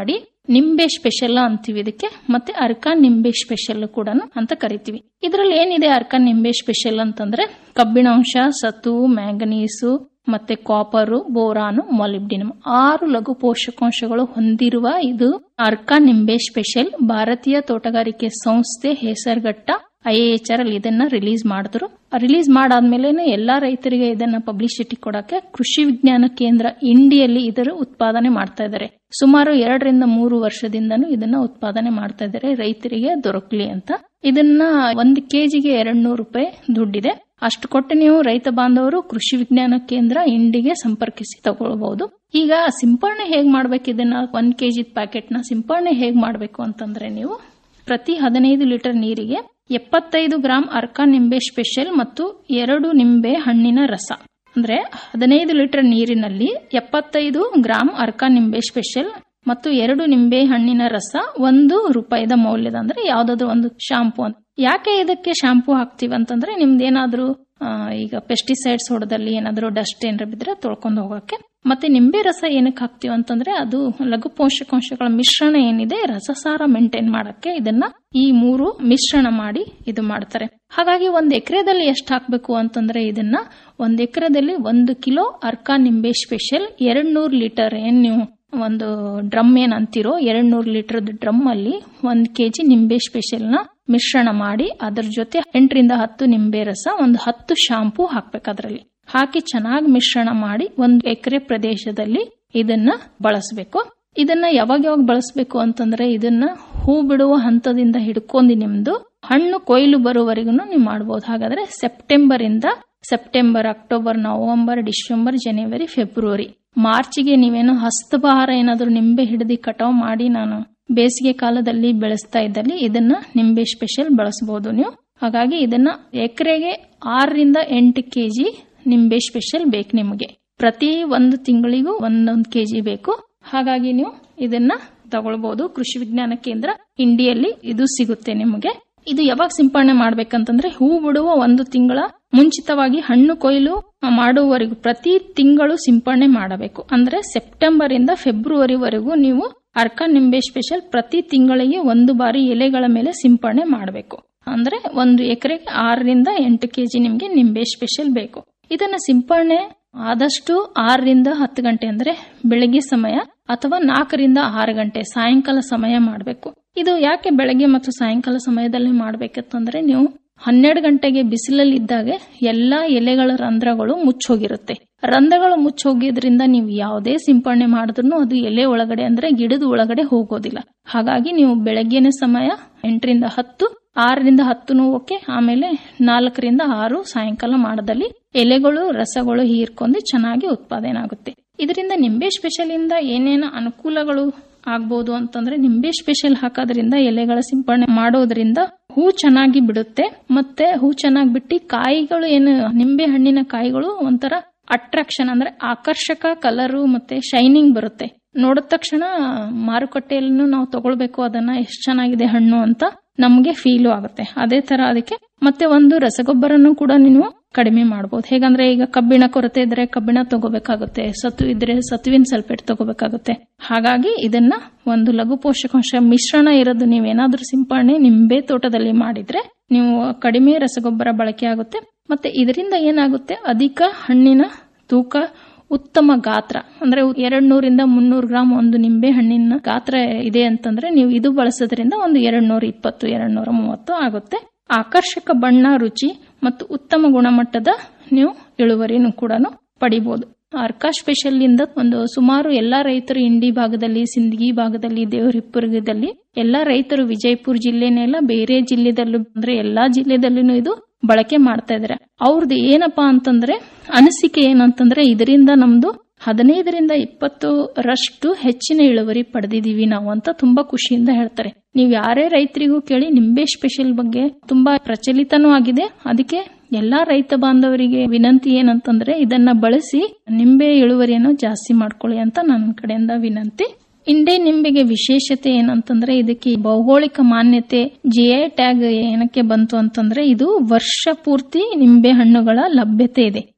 ನಿಂಬೆ ಸ್ಪೆಷಲ್ ಅಂತೀವಿ ಇದಕ್ಕೆ ಮತ್ತೆ ಅರ್ಕ ನಿಂಬೆ ಸ್ಪೆಷಲ್ ಕೂಡ ಅಂತ ಕರಿತೀವಿ ಇದರಲ್ಲಿ ಏನಿದೆ ಅರ್ಕ ನಿಂಬೆ ಸ್ಪೆಷಲ್ ಅಂತಂದ್ರೆ ಕಬ್ಬಿಣಾಂಶ ಸತು ಮ್ಯಾಂಗನೀಸು ಮತ್ತೆ ಕಾಪರು ಬೋರಾನು ಮಾಲಿಬ್ಡಿನಮ್ ಆರು ಲಘು ಪೋಷಕಾಂಶಗಳು ಹೊಂದಿರುವ ಇದು ಅರ್ಕ ನಿಂಬೆ ಸ್ಪೆಷಲ್ ಭಾರತೀಯ ತೋಟಗಾರಿಕೆ ಸಂಸ್ಥೆ ಹೆಸರುಗಟ್ಟ ಐಎಚ್ಆರ್ ಅಲ್ಲಿ ಇದನ್ನ ರಿಲೀಸ್ ಮಾಡಿದ್ರು ರಿಲೀಸ್ ಮಾಡಾದ್ಮೇಲೆ ಎಲ್ಲಾ ರೈತರಿಗೆ ಇದನ್ನ ಪಬ್ಲಿಸಿಟಿ ಕೊಡಕ್ಕೆ ಕೃಷಿ ವಿಜ್ಞಾನ ಕೇಂದ್ರ ಇಂಡಿಯಲ್ಲಿ ಇದರ ಉತ್ಪಾದನೆ ಮಾಡ್ತಾ ಇದ್ದಾರೆ ಸುಮಾರು ಎರಡರಿಂದ ಮೂರು ವರ್ಷದಿಂದನೂ ಇದನ್ನ ಉತ್ಪಾದನೆ ಮಾಡ್ತಾ ಇದ್ದಾರೆ ರೈತರಿಗೆ ದೊರಕಲಿ ಅಂತ ಇದನ್ನ ಒಂದು ಕೆಜಿಗೆ ಎರಡ್ ನೂರು ರೂಪಾಯಿ ದುಡ್ಡಿದೆ ಅಷ್ಟು ಕೊಟ್ಟು ನೀವು ರೈತ ಬಾಂಧವರು ಕೃಷಿ ವಿಜ್ಞಾನ ಕೇಂದ್ರ ಇಂಡಿಗೆ ಸಂಪರ್ಕಿಸಿ ತಗೊಳ್ಬಹುದು ಈಗ ಸಿಂಪರಣೆ ಹೇಗ್ ಮಾಡ್ಬೇಕು ಇದನ್ನ ಒಂದ್ ಕೆಜಿ ಪ್ಯಾಕೆಟ್ ನ ಸಿಂಪರಣೆ ಹೇಗ್ ಮಾಡ್ಬೇಕು ಅಂತಂದ್ರೆ ನೀವು ಪ್ರತಿ ಹದಿನೈದು ಲೀಟರ್ ನೀರಿಗೆ ಎಪ್ಪತ್ತೈದು ಗ್ರಾಂ ಅರ್ಕ ನಿಂಬೆ ಸ್ಪೆಷಲ್ ಮತ್ತು ಎರಡು ನಿಂಬೆ ಹಣ್ಣಿನ ರಸ ಅಂದ್ರೆ ಹದಿನೈದು ಲೀಟರ್ ನೀರಿನಲ್ಲಿ ಎಪ್ಪತ್ತೈದು ಗ್ರಾಂ ಅರ್ಕ ನಿಂಬೆ ಸ್ಪೆಷಲ್ ಮತ್ತು ಎರಡು ನಿಂಬೆ ಹಣ್ಣಿನ ರಸ ಒಂದು ರೂಪಾಯಿದ ಮೌಲ್ಯದ ಅಂದ್ರೆ ಯಾವ್ದಾದ್ರು ಒಂದು ಶಾಂಪೂ ಅಂತ ಯಾಕೆ ಇದಕ್ಕೆ ಶಾಂಪೂ ಹಾಕ್ತಿವಿ ಅಂತಂದ್ರೆ ನಿಮ್ದು ಏನಾದ್ರೂ ಆ, ಈಗ ಪೆಸ್ಟಿಸೈಡ್ಸ್ ಹೊಡೆದಲ್ಲಿ ಏನಾದ್ರೂ ಡಸ್ಟ್ ಏನಾರ ಬಿದ್ರೆ ತೊಳ್ಕೊಂಡು ಹೋಗಕ್ಕೆ ಮತ್ತೆ ನಿಂಬೆ ರಸ ಏನಕ್ಕೆ ಹಾಕ್ತಿವಿ ಅಂತಂದ್ರೆ ಅದು ಲಘು ಪೋಷಕಾಂಶಗಳ ಮಿಶ್ರಣ ಏನಿದೆ ರಸಸಾರ ಮೇಂಟೈನ್ ಮಾಡಕ್ಕೆ ಇದನ್ನ ಈ ಮೂರು ಮಿಶ್ರಣ ಮಾಡಿ ಇದು ಮಾಡ್ತಾರೆ ಹಾಗಾಗಿ ಒಂದ್ ಎಕರೆದಲ್ಲಿ ಎಷ್ಟು ಹಾಕ್ಬೇಕು ಅಂತಂದ್ರೆ ಇದನ್ನ ಒಂದ್ ಎಕರೆದಲ್ಲಿ ಒಂದು ಕಿಲೋ ಅರ್ಕ ನಿಂಬೆ ಸ್ಪೆಷಲ್ ಎರಡ್ ನೂರ್ ಲೀಟರ್ ಏನ್ ನೀವು ಒಂದು ಡ್ರಮ್ ಏನ್ ಅಂತಿರೋ ಎರಡ್ ನೂರ್ ಲೀಟರ್ ಡ್ರಮ್ ಅಲ್ಲಿ ಒಂದ್ ಕೆಜಿ ನಿಂಬೆ ಸ್ಪೆಷಲ್ ನ ಮಿಶ್ರಣ ಮಾಡಿ ಅದ್ರ ಜೊತೆ ಎಂಟರಿಂದ ಹತ್ತು ನಿಂಬೆ ರಸ ಒಂದು ಹತ್ತು ಶಾಂಪೂ ಹಾಕ್ಬೇಕು ಅದ್ರಲ್ಲಿ ಹಾಕಿ ಚೆನ್ನಾಗಿ ಮಿಶ್ರಣ ಮಾಡಿ ಒಂದು ಎಕರೆ ಪ್ರದೇಶದಲ್ಲಿ ಇದನ್ನ ಬಳಸಬೇಕು ಇದನ್ನ ಯಾವಾಗ ಯಾವಾಗ ಬಳಸಬೇಕು ಅಂತಂದ್ರೆ ಇದನ್ನ ಹೂ ಬಿಡುವ ಹಂತದಿಂದ ಹಿಡ್ಕೊಂಡು ನಿಮ್ದು ಹಣ್ಣು ಕೊಯ್ಲು ಬರುವವರೆಗೂ ನೀವು ಮಾಡಬಹುದು ಹಾಗಾದ್ರೆ ಸೆಪ್ಟೆಂಬರ್ ಇಂದ September October November December January February ಮಾರ್ಚ್ಗೆ ನೀವೇನು ಹಸ್ತಬಾರ ಏನಾದ್ರೂ ನಿಂಬೆ ಹಿಡಿದು ಕಟಾವ್ ಮಾಡಿ ನಾನು ಬೇಸಿಗೆ ಕಾಲದಲ್ಲಿ ಬೆಳೆಸ್ತಾ ಇದ್ದಲ್ಲಿ ಇದನ್ನ ನಿಂಬೆ ಸ್ಪೆಷಲ್ ಬಳಸಬಹುದು ನೀವು ಹಾಗಾಗಿ ಇದನ್ನ ಎಕರೆಗೆ ಆರರಿಂದ ಎಂಟು ಕೆಜಿ ನಿಂಬೆ ಸ್ಪೆಷಲ್ ಬೇಕು ನಿಮಗೆ ಪ್ರತಿ ಒಂದು ತಿಂಗಳಿಗೂ ಒಂದೊಂದು ಕೆಜಿ ಬೇಕು ಹಾಗಾಗಿ ನೀವು ಇದನ್ನ ತಗೊಳ್ಬಹುದು ಕೃಷಿ ವಿಜ್ಞಾನ ಕೇಂದ್ರ ಇಂಡಿಯಲ್ಲಿ ಇದು ಸಿಗುತ್ತೆ ನಿಮಗೆ ಇದು ಯಾವಾಗ ಸಿಂಪಡಣೆ ಮಾಡ್ಬೇಕಂತಂದ್ರೆ ಹೂ ಬಿಡುವ ಒಂದು ತಿಂಗಳ ಮುಂಚಿತವಾಗಿ ಹಣ್ಣು ಕೊಯ್ಲು ಮಾಡುವವರೆಗೂ ಪ್ರತಿ ತಿಂಗಳು ಸಿಂಪಡಣೆ ಮಾಡಬೇಕು ಅಂದ್ರೆ ಸೆಪ್ಟೆಂಬರ್ ಇಂದ ಫೆಬ್ರವರಿವರೆಗೂ ನೀವು ಅರ್ಕ ನಿಂಬೆ ಸ್ಪೆಷಲ್ ಪ್ರತಿ ತಿಂಗಳಿಗೆ ಒಂದು ಬಾರಿ ಎಲೆಗಳ ಮೇಲೆ ಸಿಂಪಡಣೆ ಮಾಡಬೇಕು ಅಂದ್ರೆ ಒಂದು ಎಕರೆಗೆ ಆರರಿಂದ ಎಂಟು ಕೆಜಿ ನಿಮ್ಗೆ ನಿಂಬೆ ಸ್ಪೆಷಲ್ ಬೇಕು ಇದನ್ನ ಸಿಂಪಡಣೆ ಆದಷ್ಟು ಆರರಿಂದ ಹತ್ತು ಗಂಟೆ ಅಂದ್ರೆ ಬೆಳಗ್ಗೆ ಸಮಯ ಅಥವಾ ನಾಲ್ಕರಿಂದ ಆರು ಗಂಟೆ ಸಾಯಂಕಾಲ ಸಮಯ ಮಾಡಬೇಕು ಇದು ಯಾಕೆ ಬೆಳಗ್ಗೆ ಮತ್ತು ಸಾಯಂಕಾಲ ಸಮಯದಲ್ಲಿ ಮಾಡ್ಬೇಕಂತಂದ್ರೆ ನೀವು ಹನ್ನೆರಡು ಗಂಟೆಗೆ ಬಿಸಿಲಲ್ಲಿ ಇದ್ದಾಗ ಎಲ್ಲಾ ಎಲೆಗಳ ರಂಧ್ರಗಳು ಮುಚ್ಚೋಗಿರುತ್ತೆ ರಂಧ್ರಗಳು ಮುಚ್ಚೋಗಿದ್ರಿಂದ ನೀವು ಯಾವುದೇ ಸಿಂಪಡಣೆ ಮಾಡಿದ್ರು ಅದು ಎಲೆ ಒಳಗಡೆ ಅಂದ್ರೆ ಗಿಡದ ಒಳಗಡೆ ಹೋಗೋದಿಲ್ಲ ಹಾಗಾಗಿ ನೀವು ಬೆಳಗ್ಗೆನೆ ಸಮಯ ಎಂಟರಿಂದ ಹತ್ತು ಆರರಿಂದ ಹತ್ತು ಓಕೆ ಆಮೇಲೆ ನಾಲ್ಕರಿಂದ ಆರು ಸಾಯಂಕಾಲ ಮಾಡದಲ್ಲಿ ಎಲೆಗಳು ರಸಗಳು ಹೀರ್ಕೊಂಡು ಚೆನ್ನಾಗಿ ಉತ್ಪಾದನೆ ಆಗುತ್ತೆ ಇದರಿಂದ ನಿಂಬೆ ಸ್ಪೆಷಲ್ ಇಂದ ಏನೇನು ಅನುಕೂಲಗಳು ಆಗ್ಬೋದು ಅಂತಂದ್ರೆ ನಿಂಬೆ ಸ್ಪೆಷಲ್ ಹಾಕೋದ್ರಿಂದ ಎಲೆಗಳ ಸಿಂಪಡಣೆ ಮಾಡೋದ್ರಿಂದ ಹೂ ಚೆನ್ನಾಗಿ ಬಿಡುತ್ತೆ ಮತ್ತೆ ಹೂ ಚೆನ್ನಾಗಿ ಬಿಟ್ಟು ಕಾಯಿಗಳು ಏನು ನಿಂಬೆ ಹಣ್ಣಿನ ಕಾಯಿಗಳು ಒಂಥರ ಅಟ್ರಾಕ್ಷನ್ ಅಂದ್ರೆ ಆಕರ್ಷಕ ಕಲರು ಮತ್ತೆ ಶೈನಿಂಗ್ ಬರುತ್ತೆ ನೋಡಿದ ತಕ್ಷಣ ಮಾರುಕಟ್ಟೆಯಲ್ಲೂ ನಾವು ತಗೊಳ್ಬೇಕು ಅದನ್ನ ಎಷ್ಟು ಚೆನ್ನಾಗಿದೆ ಹಣ್ಣು ಅಂತ ನಮ್ಗೆ ಫೀಲು ಆಗುತ್ತೆ ಅದೇ ತರ ಅದಕ್ಕೆ ಮತ್ತೆ ಒಂದು ರಸಗೊಬ್ಬರನು ಕೂಡ ನೀವು ಕಡಿಮೆ ಮಾಡಬಹುದು ಹೇಗಂದ್ರೆ ಈಗ ಕಬ್ಬಿಣ ಕೊರತೆ ಇದ್ರೆ ಕಬ್ಬಿಣ ತಗೋಬೇಕಾಗುತ್ತೆ ಸತು ಇದ್ರೆ ಸತುವಿನ ಸಲ್ಫೇಟ್ ತಗೋಬೇಕಾಗುತ್ತೆ ಹಾಗಾಗಿ ಇದನ್ನ ಒಂದು ಲಘು ಪೋಷಕಾಂಶ ಮಿಶ್ರಣ ಇರೋದು ನೀವೇನಾದ್ರೂ ಸಿಂಪಡಣೆ ನಿಂಬೆ ತೋಟದಲ್ಲಿ ಮಾಡಿದ್ರೆ ನೀವು ಕಡಿಮೆ ರಸಗೊಬ್ಬರ ಬಳಕೆ ಆಗುತ್ತೆ ಮತ್ತೆ ಇದರಿಂದ ಏನಾಗುತ್ತೆ ಅಧಿಕ ಹಣ್ಣಿನ ತೂಕ ಉತ್ತಮ ಗಾತ್ರ ಅಂದ್ರೆ ಎರಡ್ ನೂರಿಂದ ಮುನ್ನೂರು ಗ್ರಾಮ್ ಒಂದು ನಿಂಬೆ ಹಣ್ಣಿನ ಗಾತ್ರ ಇದೆ ಅಂತಂದ್ರೆ ನೀವು ಇದು ಬಳಸೋದ್ರಿಂದ ಒಂದು ಎರಡ್ ನೂರ ಇಪ್ಪತ್ತು ಎರಡ್ ನೂರ ಮೂವತ್ತು ಆಗುತ್ತೆ ಆಕರ್ಷಕ ಬಣ್ಣ ರುಚಿ ಮತ್ತು ಉತ್ತಮ ಗುಣಮಟ್ಟದ ನೀವು ಇಳುವರಿನೂ ಕೂಡ ಪಡಿಬಹುದು ಅರ್ಕಾ ಸ್ಪೆಷಲ್ ಇಂದ ಒಂದು ಸುಮಾರು ಎಲ್ಲಾ ರೈತರು ಇಂಡಿ ಭಾಗದಲ್ಲಿ ಸಿಂದಗಿ ಭಾಗದಲ್ಲಿ ದೇವರಿಪ್ಪುರದಲ್ಲಿ ಎಲ್ಲಾ ರೈತರು ವಿಜಯಪುರ ಜಿಲ್ಲೆನೆಲ್ಲ ಬೇರೆ ಜಿಲ್ಲೆದಲ್ಲೂ ಅಂದ್ರೆ ಎಲ್ಲಾ ಜಿಲ್ಲೆದಲ್ಲೂ ಇದು ಬಳಕೆ ಮಾಡ್ತಾ ಇದಾರೆ ಅವ್ರದ್ದು ಏನಪ್ಪಾ ಅಂತಂದ್ರೆ ಅನಿಸಿಕೆ ಏನಂತಂದ್ರೆ ಇದರಿಂದ ನಮ್ದು ಹದಿನೈದರಿಂದ ಇಪ್ಪತ್ತರಷ್ಟು ಹೆಚ್ಚಿನ ಇಳುವರಿ ಪಡೆದಿದೀವಿ ನಾವು ಅಂತ ತುಂಬಾ ಖುಷಿಯಿಂದ ಹೇಳ್ತಾರೆ ನೀವು ಯಾರೇ ರೈತರಿಗೂ ಕೇಳಿ ನಿಂಬೆ ಸ್ಪೆಷಲ್ ಬಗ್ಗೆ ತುಂಬಾ ಪ್ರಚಲಿತನೂ ಆಗಿದೆ ಅದಕ್ಕೆ ಎಲ್ಲಾ ರೈತ ಬಾಂಧವರಿಗೆ ವಿನಂತಿ ಏನಂತಂದ್ರೆ ಇದನ್ನ ಬಳಸಿ ನಿಂಬೆ ಇಳುವರಿಯನ್ನು ಜಾಸ್ತಿ ಮಾಡ್ಕೊಳ್ಳಿ ಅಂತ ನನ್ನ ಕಡೆಯಿಂದ ವಿನಂತಿ ಇಂಡೆ ನಿಂಬೆಗೆ ವಿಶೇಷತೆ ಏನಂತಂದ್ರೆ ಇದಕ್ಕೆ ಭೌಗೋಳಿಕ ಮಾನ್ಯತೆ ಜಿಐ ಟ್ಯಾಗ್ ಏನಕ್ಕೆ ಬಂತು ಅಂತಂದ್ರೆ ಇದು ವರ್ಷ ಪೂರ್ತಿ ನಿಂಬೆ ಹಣ್ಣುಗಳ ಲಭ್ಯತೆ ಇದೆ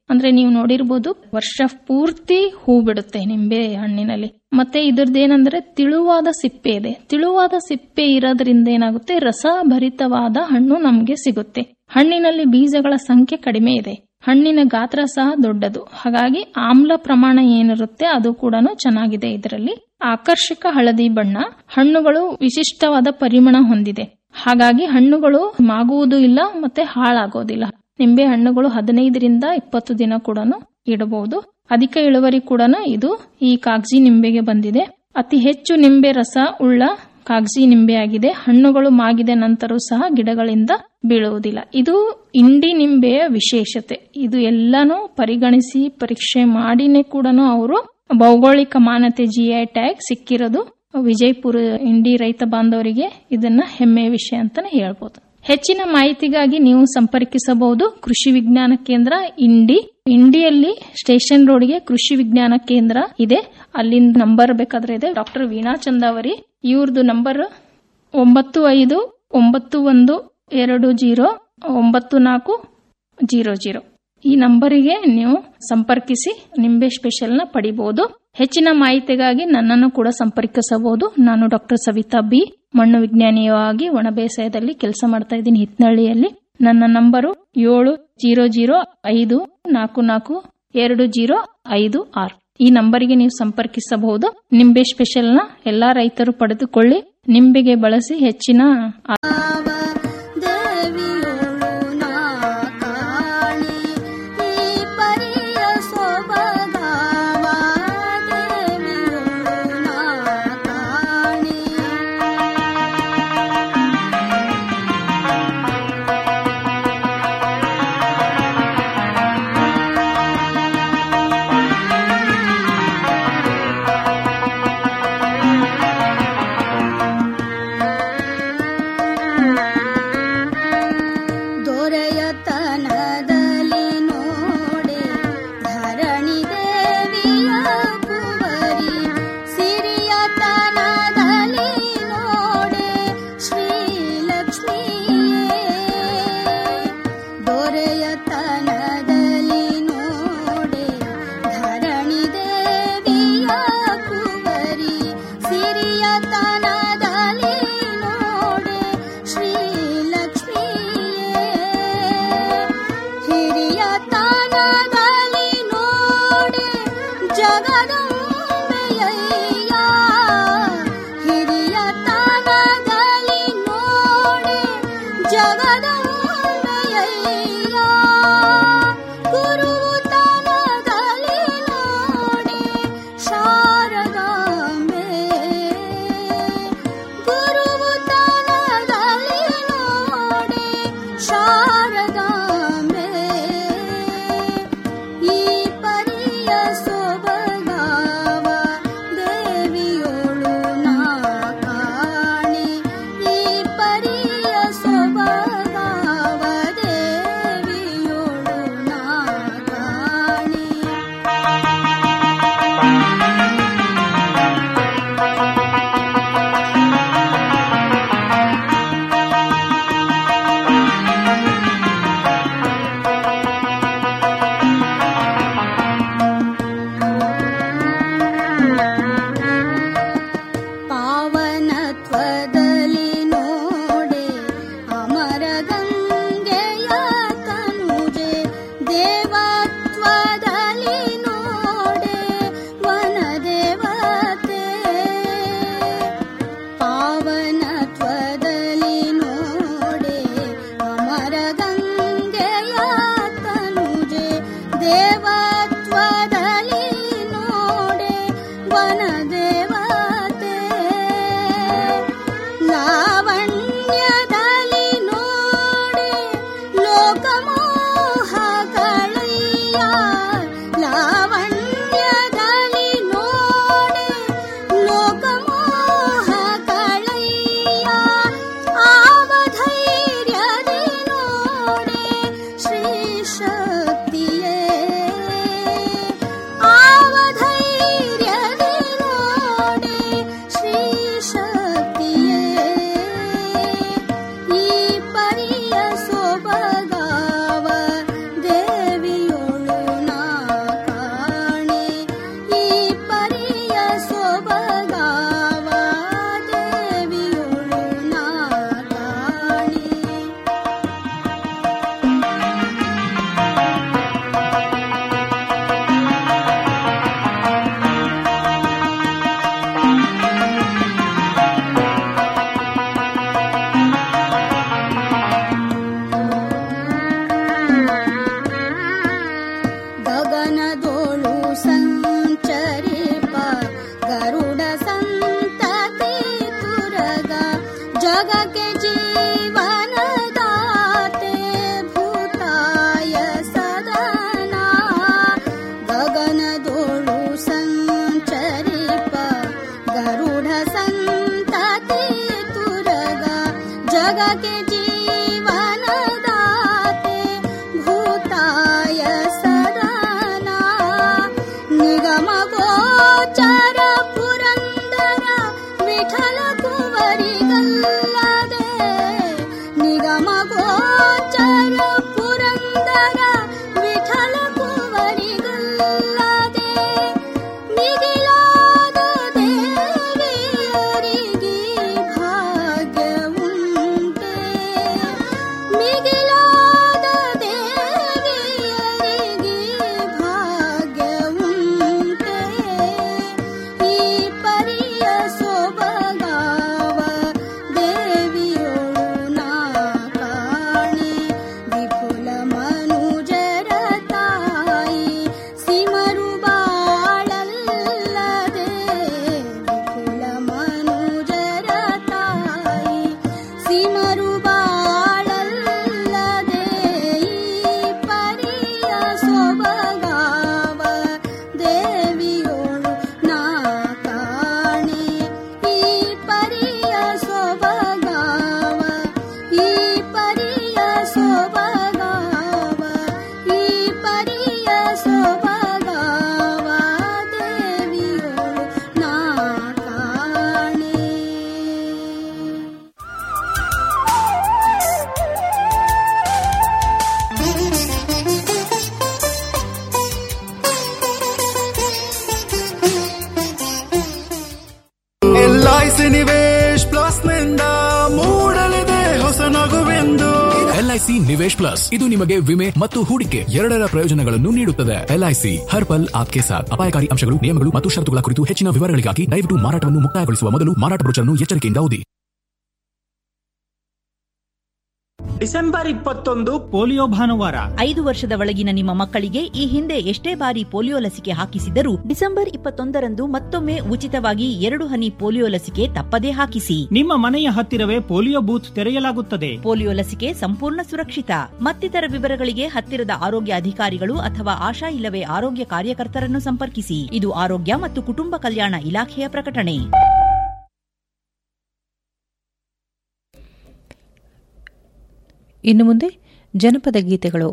ಅಂದ್ರೆ ನೀವು ನೋಡಿರ್ಬೋದು ವರ್ಷ ಪೂರ್ತಿ ಹೂ ಬಿಡುತ್ತೆ ನಿಂಬೆ ಹಣ್ಣಿನಲ್ಲಿ ಮತ್ತೆ ಇದ್ರದ್ದೇನಂದ್ರೆ ತಿಳುವಾದ ಸಿಪ್ಪೆ ಇದೆ ತಿಳುವಾದ ಸಿಪ್ಪೆ ಇರೋದ್ರಿಂದ ಏನಾಗುತ್ತೆ ರಸಭರಿತವಾದ ಹಣ್ಣು ನಮ್ಗೆ ಸಿಗುತ್ತೆ ಹಣ್ಣಿನಲ್ಲಿ ಬೀಜಗಳ ಸಂಖ್ಯೆ ಕಡಿಮೆ ಇದೆ ಹಣ್ಣಿನ ಗಾತ್ರ ಸಹ ದೊಡ್ಡದು ಹಾಗಾಗಿ ಆಮ್ಲ ಪ್ರಮಾಣ ಏನಿರುತ್ತೆ ಅದು ಕೂಡ ಚೆನ್ನಾಗಿದೆ ಇದರಲ್ಲಿ ಆಕರ್ಷಕ ಹಳದಿ ಬಣ್ಣ ಹಣ್ಣುಗಳು ವಿಶಿಷ್ಟವಾದ ಪರಿಮಳ ಹೊಂದಿದೆ ಹಾಗಾಗಿ ಹಣ್ಣುಗಳು ಮಾಗುವುದು ಇಲ್ಲ ಮತ್ತೆ ಹಾಳಾಗೋದಿಲ್ಲ ನಿಂಬೆ ಹಣ್ಣುಗಳು ಹದಿನೈದರಿಂದ ಇಪ್ಪತ್ತು ದಿನ ಕೂಡ ಇಡಬಹುದು ಅಧಿಕ ಇಳುವರಿ ಕೂಡ ಇದು ಈ ಕಾಗಜಿ ನಿಂಬೆಗೆ ಬಂದಿದೆ ಅತಿ ಹೆಚ್ಚು ನಿಂಬೆ ರಸ ಉಳ್ಳ ಕಾಗಜಿ ನಿಂಬೆ ಆಗಿದೆ ಹಣ್ಣುಗಳು ಮಾಗಿದ ನಂತರ ಸಹ ಗಿಡಗಳಿಂದ ಬೀಳುವುದಿಲ್ಲ ಇದು ಇಂಡಿ ನಿಂಬೆಯ ವಿಶೇಷತೆ ಇದು ಎಲ್ಲಾನು ಪರಿಗಣಿಸಿ ಪರೀಕ್ಷೆ ಮಾಡಿನೇ ಕೂಡ ಅವರು ಭೌಗೋಳಿಕ ಮಾನ್ಯತೆ ಜಿಐ ಟ್ಯಾಗ್ ಸಿಕ್ಕಿರೋದು ವಿಜಯಪುರ ಇಂಡಿ ರೈತ ಬಾಂಧವರಿಗೆ ಇದನ್ನ ಹೆಮ್ಮೆಯ ವಿಷಯ ಅಂತಾನೆ ಹೇಳ್ಬೋದು ಹೆಚ್ಚಿನ ಮಾಹಿತಿಗಾಗಿ ನೀವು ಸಂಪರ್ಕಿಸಬಹುದು ಕೃಷಿ ವಿಜ್ಞಾನ ಕೇಂದ್ರ ಇಂಡಿ ಇಂಡಿಯಲ್ಲಿ ಸ್ಟೇಷನ್ ರೋಡ್ಗೆ ಕೃಷಿ ವಿಜ್ಞಾನ ಕೇಂದ್ರ ಇದೆ ಅಲ್ಲಿಂದ ನಂಬರ್ ಬೇಕಾದ್ರೆ ಇದೆ ಡಾಕ್ಟರ್ ವೀಣಾ ಚಂದಾವರಿ ಇವ್ರದ್ದು ನಂಬರ್ ಒಂಬತ್ತು ಐದು ಒಂಬತ್ತು ಒಂದು ಎರಡು ಜೀರೋ ಒಂಬತ್ತು ನಾಲ್ಕು ಜೀರೋ ಜೀರೋ ಈ ನಂಬರಿಗೆ ನೀವು ಸಂಪರ್ಕಿಸಿ ನಿಂಬೆ ಸ್ಪೆಷಲ್ ನ ಪಡಿಬಹುದು ಹೆಚ್ಚಿನ ಮಾಹಿತಿಗಾಗಿ ನನ್ನನ್ನು ಕೂಡ ಸಂಪರ್ಕಿಸಬಹುದು ನಾನು ಡಾಕ್ಟರ್ ಸವಿತಾ ಬಿ ಮಣ್ಣು ವಿಜ್ಞಾನಿಯಾಗಿ ಒಣ ಬೇಸಾಯದಲ್ಲಿ ಕೆಲಸ ಮಾಡ್ತಾ ಇದ್ದೀನಿ ಹಿತ್ನಳ್ಳಿಯಲ್ಲಿ ನನ್ನ ನಂಬರು ಏಳು ಜೀರೋ ಜೀರೋ ಐದು ನಾಲ್ಕು ನಾಲ್ಕು ಎರಡು ಜೀರೋ ಐದು ಆರು ಈ ನಂಬರಿಗೆ ನೀವು ಸಂಪರ್ಕಿಸಬಹುದು ನಿಂಬೆ ಸ್ಪೆಷಲ್ ನ ಎಲ್ಲಾ ರೈತರು ಪಡೆದುಕೊಳ್ಳಿ ನಿಂಬೆಗೆ ಬಳಸಿ ಹೆಚ್ಚಿನ ಆ- ಪರಿಯ ಸೊಬಗಾವ ದೇವಿಯೊಳು ನಾ ಕಾಣೆ ದೊರೆಯತನದಲ್ಲಿ ನೋಡೆ ಧರಣಿ ದೇವಿಯ ಕುವರಿ ಸಿರಿಯತನದಲ್ಲಿ ನೋಡೆ ಶ್ರೀಲಕ್ಷ್ಮಿಯೇ ದೊರೆಯತನದಲ್ಲಿ ನೋಡೆ ಧರಣಿ ದೇವಿಯ ಕುವರಿ ಸಿರಿಯತನದಲ್ಲಿ ನೋಡೆ ಶ್ರೀಲಕ್ಷ್ಮಿಯೇ ಹಿರಿಯ ತಾನದಲ್ಲಿ ನೋಡೆ ಜಗದಂಬೆಯಯ್ಯ ಹಿರಿಯ ತಾನದಲ್ಲಿ ನೋಡೆ ಜಗದಂಬೆಯಯ್ಯ ಗುರು ತಾನದಲ್ಲಿ ನೋಡೆ ಶಾರದಾಂಬೆ ಗುರು ತಾನದಲ್ಲಿ ನೋಡೆ ಶಾರದಾಂಬೆ ಈ ಪರಿಯ ಸೊಬಗಾವ ದೇವಿಯೋಳು ನಾ ಕಾಣೆ ಈ ಪರಿಯ ಸೊಬಗಾವ ದೇವಿಯೋಳು के जीवनदाते भूताय सदना निगम गोचर पुरन्दर विठल कुवरि गल्लदे निगम गोचर पुरन्दर विठल कुवरि गल्लदे ಮಿಗಿಲಾದ ದೇವಿಯರಿಗೆ ಭಾಗ್ಯ ಉಂಟೆ ಮಿಗಿಲಾದ ದೇವಿಯರಿಗೆ ಭಾಗ್ಯ ಉಂಟೆ ಈ ಪರಿಯ ಸೊಬಗಾವ ದೇವಿಯೋಳು ನಾ ಕಾಣೆ ವಿಪುಲ ಮನುಜರ ತಾಯಿ ಸಿಮರು ಬಾಳಲ್ಲದೆ ವಿಪುಲ ಮನುಜರ ತಾಯಿ ಸಿಮರು ಬಾಳಲ್ಲದೆ ಈ ಪರಿಯ ಸೊಬಗಾವ ದೇವಿಯೋಳು ನಾ ಕಾಣೆ ಈ ಪರಿಯ ಸೊಬಗಾವ ಈ ಪರಿಯ ಸೊಬಗಾವ ಈ ಪರಿಯ ಸೊಬಗಾವ ದೇವಿಯೋಳು ನಾ ಕಾಣೆ ಎಲ್ಐಸಿ ನಿವೇಶ್ ಪ್ಲಸ್ ನಿಂದ ಮೂಡಲಿದೆ ಹೊಸ ನಗುವೆಂದು ಎಲ್ಐಸಿ ನಿವೇಶ್ ಪ್ಲಸ್ ಇದು ನಿಮಗೆ ವಿಮೆ ಮತ್ತು ಹೂಡಿಕೆ ಎರಡರ ಪ್ರಯೋಜನಗಳನ್ನು ನೀಡುತ್ತದೆ ಎಲ್ಐಸಿ ಹರ್ ಪಲ್ ಆಪ್ಕೆ ಸಾಥ್ ಅಪಾಯಕಾರಿ ಅಂಶಗಳು ನಿಯಮಗಳು ಮತ್ತು ಷರತ್ತುಗಳ ಕುರಿತು ಹೆಚ್ಚಿನ ವಿವರಗಳಿಗಾಗಿ ದಯವಿಟ್ಟು ಮಾರಾಟವನ್ನು ಮುಕ್ತಾಯಗೊಳಿಸುವ ಮೊದಲು ಮಾರಾಟ ಬ್ರೋಚರ್ನ್ನು ಎಚ್ಚರಿಕೆಯಿಂದ ಓದಿ ಡಿಸೆಂಬರ್ ಇಪ್ಪತ್ತೊಂದು ಪೋಲಿಯೋ ಭಾನುವಾರ ಐದು ವರ್ಷದ ಒಳಗಿನ ನಿಮ್ಮ ಮಕ್ಕಳಿಗೆ ಈ ಹಿಂದೆ ಎಷ್ಟೇ ಬಾರಿ ಪೋಲಿಯೋ ಲಸಿಕೆ ಹಾಕಿಸಿದರೂ ಡಿಸೆಂಬರ್ ಇಪ್ಪತ್ತೊಂದರಂದು ಮತ್ತೊಮ್ಮೆ ಉಚಿತವಾಗಿ ಎರಡು ಹನಿ ಪೋಲಿಯೋ ಲಸಿಕೆ ತಪ್ಪದೇ ಹಾಕಿಸಿ ನಿಮ್ಮ ಮನೆಯ ಹತ್ತಿರವೇ ಪೋಲಿಯೋ ಬೂತ್ ತೆರೆಯಲಾಗುತ್ತದೆ ಪೋಲಿಯೋ ಲಸಿಕೆ ಸಂಪೂರ್ಣ ಸುರಕ್ಷಿತ ಮತ್ತಿತರ ವಿವರಗಳಿಗೆ ಹತ್ತಿರದ ಆರೋಗ್ಯ ಅಧಿಕಾರಿಗಳು ಅಥವಾ ಆಶಾ ಇಲ್ಲವೇ ಆರೋಗ್ಯ ಕಾರ್ಯಕರ್ತರನ್ನು ಸಂಪರ್ಕಿಸಿ ಇದು ಆರೋಗ್ಯ ಮತ್ತು ಕುಟುಂಬ ಕಲ್ಯಾಣ ಇಲಾಖೆಯ ಪ್ರಕಟಣೆ ಇನ್ನು ಮುಂದೆ ಜನಪದ ಗೀತೆಗಳು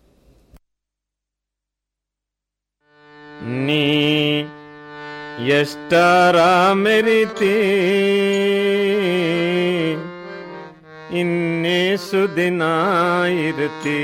ನೀ ಎಷ್ಟರ ಮೆರಿತಿ ಇನ್ನೇಸು ದಿನ ಇರ್ತಿ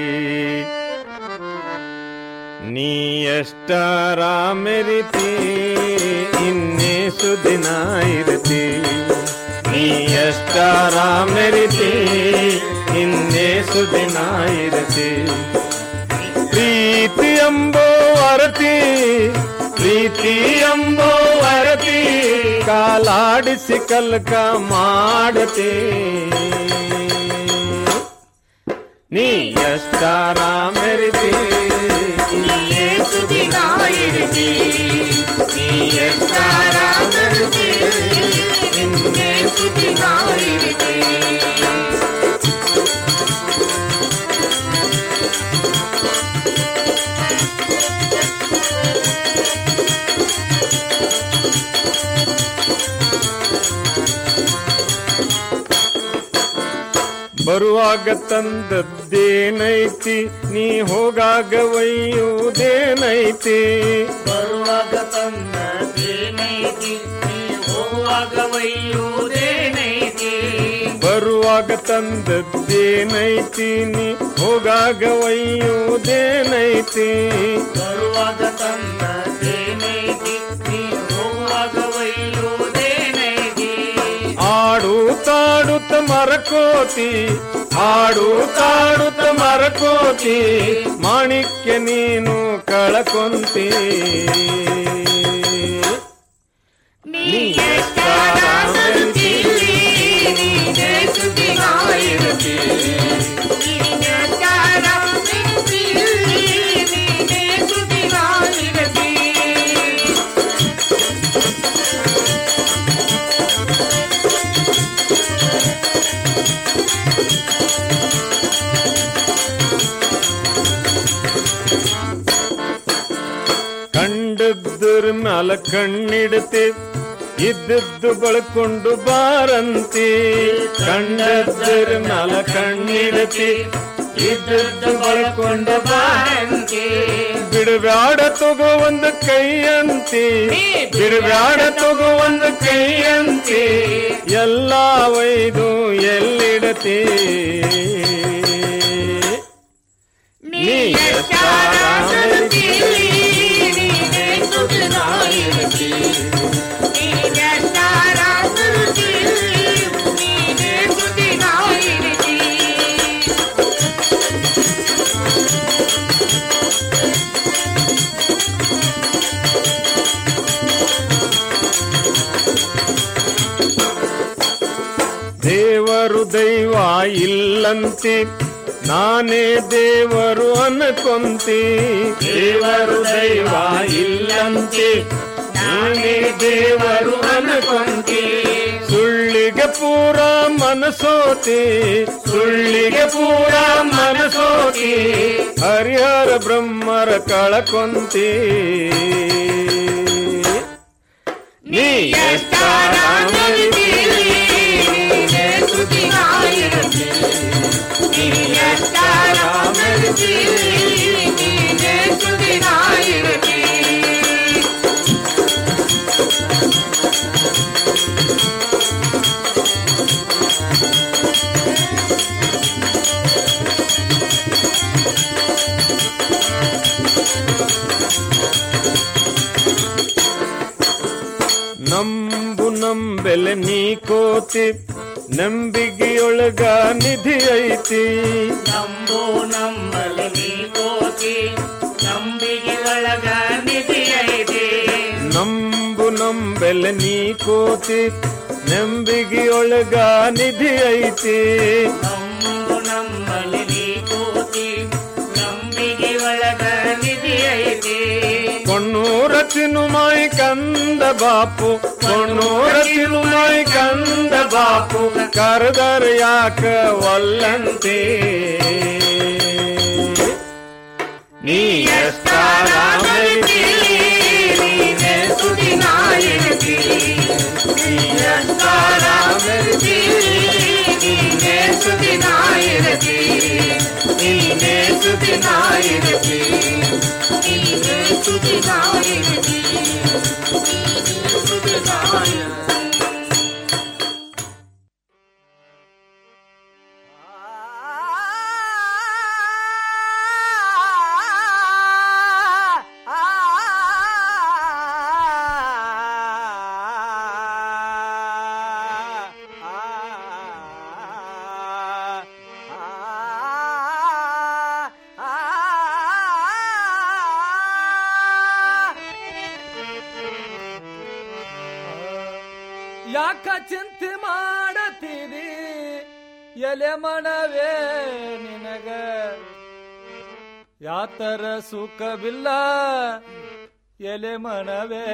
ನೀ ಎಷ್ಟರ ಮೆರಿತಿ ಇನ್ನೇಸು ದಿನ ಇರ್ತಿ ನೀ ಎಷ್ಟರ ಮೆರಿತಿ ಇನ್ನೇಸು ದಿನ ಇರ್ತಿ ಪ್ರೀತಿ ಎಂಬೋ ಅರತಿ ಪ್ರೀತಿ ಎಂಬೋ ಅರತಿ ಕಾಲಾಡಿಸಿ ಕಲ್ಕ ಮಾಡತಿ ನೀ ಎಷ್ಟಾರ ಮೆರಿತಿ ಇನ್ನೇ ಸುದಿನ ಇರಿತಿ ನೀ ಎಷ್ಟಾರ ಮೆರಿತಿ ಇನ್ನೇ ಸುದಿನ ಇರಿತಿ ಬರುವಾಗ ತಂದದ್ದೇನೈತಿ ನೀ ಹೋಗಾಗ ಒಯ್ಯುವುದೇನೈತಿ ಬರುವಾಗ ತಂದದೇನೈತಿ ನೀ ಹೋಗುವಾಗ ಒಯ್ಯುವುದೇನೈತಿ ಬರುವಾಗ ತಂದದ್ದೇನೈತಿ ನೀ ಹೋಗಾಗ ಒಯ್ಯುವುದೇನೈತಿ ಬರುವಾಗ ತಂದದೇನೈತಿ ನೀ ಹೋಗುವಾಗ ಒಯ್ಯುವುದೇನೈತಿ ಆಡು ತಾಡುತ್ತ ಮರಕೋತಿ ಆಡು ತಾಡುತ್ತ ಮರಕೋತಿ ಮಾಣಿಕ್ಯ ನೀನು ಕಳಕೊಂತಿ ನೀ ಎಷ್ಟಾರ ಮೆರಿತಿ, ನೀನೇ ಸುದ್ದಿಗಾಯಿರುತ್ತಿ. ಕಂಡದ್ರ ಮ್ಯಾಲ ಕಣ್ಣಿಡ್ತಿ ಇದ್ದದ್ದು ಬಳಕೊಂಡು ಬಾರಂತಿ ಕಂಡದ್ರ ಮ್ಯಾಲ ಕಣ್ಣಿಡತಿ ಇದ್ದದ್ದು ಬಳಕೊಂಡು ಬಾರಂತಿ ಬಿಡಬ್ಯಾಡ ತಗೋ ಒಂದು ಕೈಯಂತಿ ಬಿಡಬ್ಯಾಡ ತಗೋ ಒಂದು ಕೈಯಂತಿ ಎಲ್ಲ ಒಯ್ದು ಎಲ್ಲಿಡತಿ ನೀ ದೇವರು ದೈವ ಇಲ್ಲಂತಿ ನಾನೇ ದೇವರು ಅನ್ಕೊಂತಿ ದೇವರು ದೈವ ಇಲ್ಲಂತಿ ನಾನೇ ದೇವರು ಅನ್ಕೊಂತಿ ಸುಳ್ಳಿಗೆ ಪೂರ ಮನಸೋತಿ ಸುಳ್ಳಿಗೆ ಪೂರ ಮನಸೋತಿ ಹರಿಹರ ಬ್ರಹ್ಮರ ಕಳಕೊಂತಿ ನೀ ಎಷ್ಟಾರ ನಂಬು ನಂಬೆಲೆ ನೀ ಕೋತಿ ನಂಬಿಗೆಯೊಳಗ ನಿಧಿ ಐತಿ ನಂಬೋ ನಂಬಲು ನೀ ಕೋತಿ ನಂಬಿಗೆ ಒಳಗ ನಿಧಿ ಐತಿ ನಂಬು ನಂಬೆಲೆ ನೀ ಕೋತಿ ನಂಬಿಗೆಯೊಳಗ ನಿಧಿ ಐತಿ ನಂಬು ನಂಬಲು ನೀ ಕೋತಿ ನಂಬಿಗೆ ಒಳಗ ನಿಧಿ ಐತಿ ಕೊಣ್ಣೂರ ತಿನುಮಾಯಿ ಕಂದ ಬಾಪು ಕೊಣ್ಣೂರ ತಿನುಮಾಯಿ ಕಂದ ಬಾಪು ಕರೆದರ ಯಾಕ ಒಲ್ಲಂತೆ ನೀ ಎಷ್ಟಾರ ಯಾಕ ಚಿಂತೆ ಮಾಡತೀರಿ ಎಲೆ ಮನವೇ ನಿನಗ ಯಾತರ ಸುಖವಿಲ್ಲ ಎಲೆ ಮನವೇ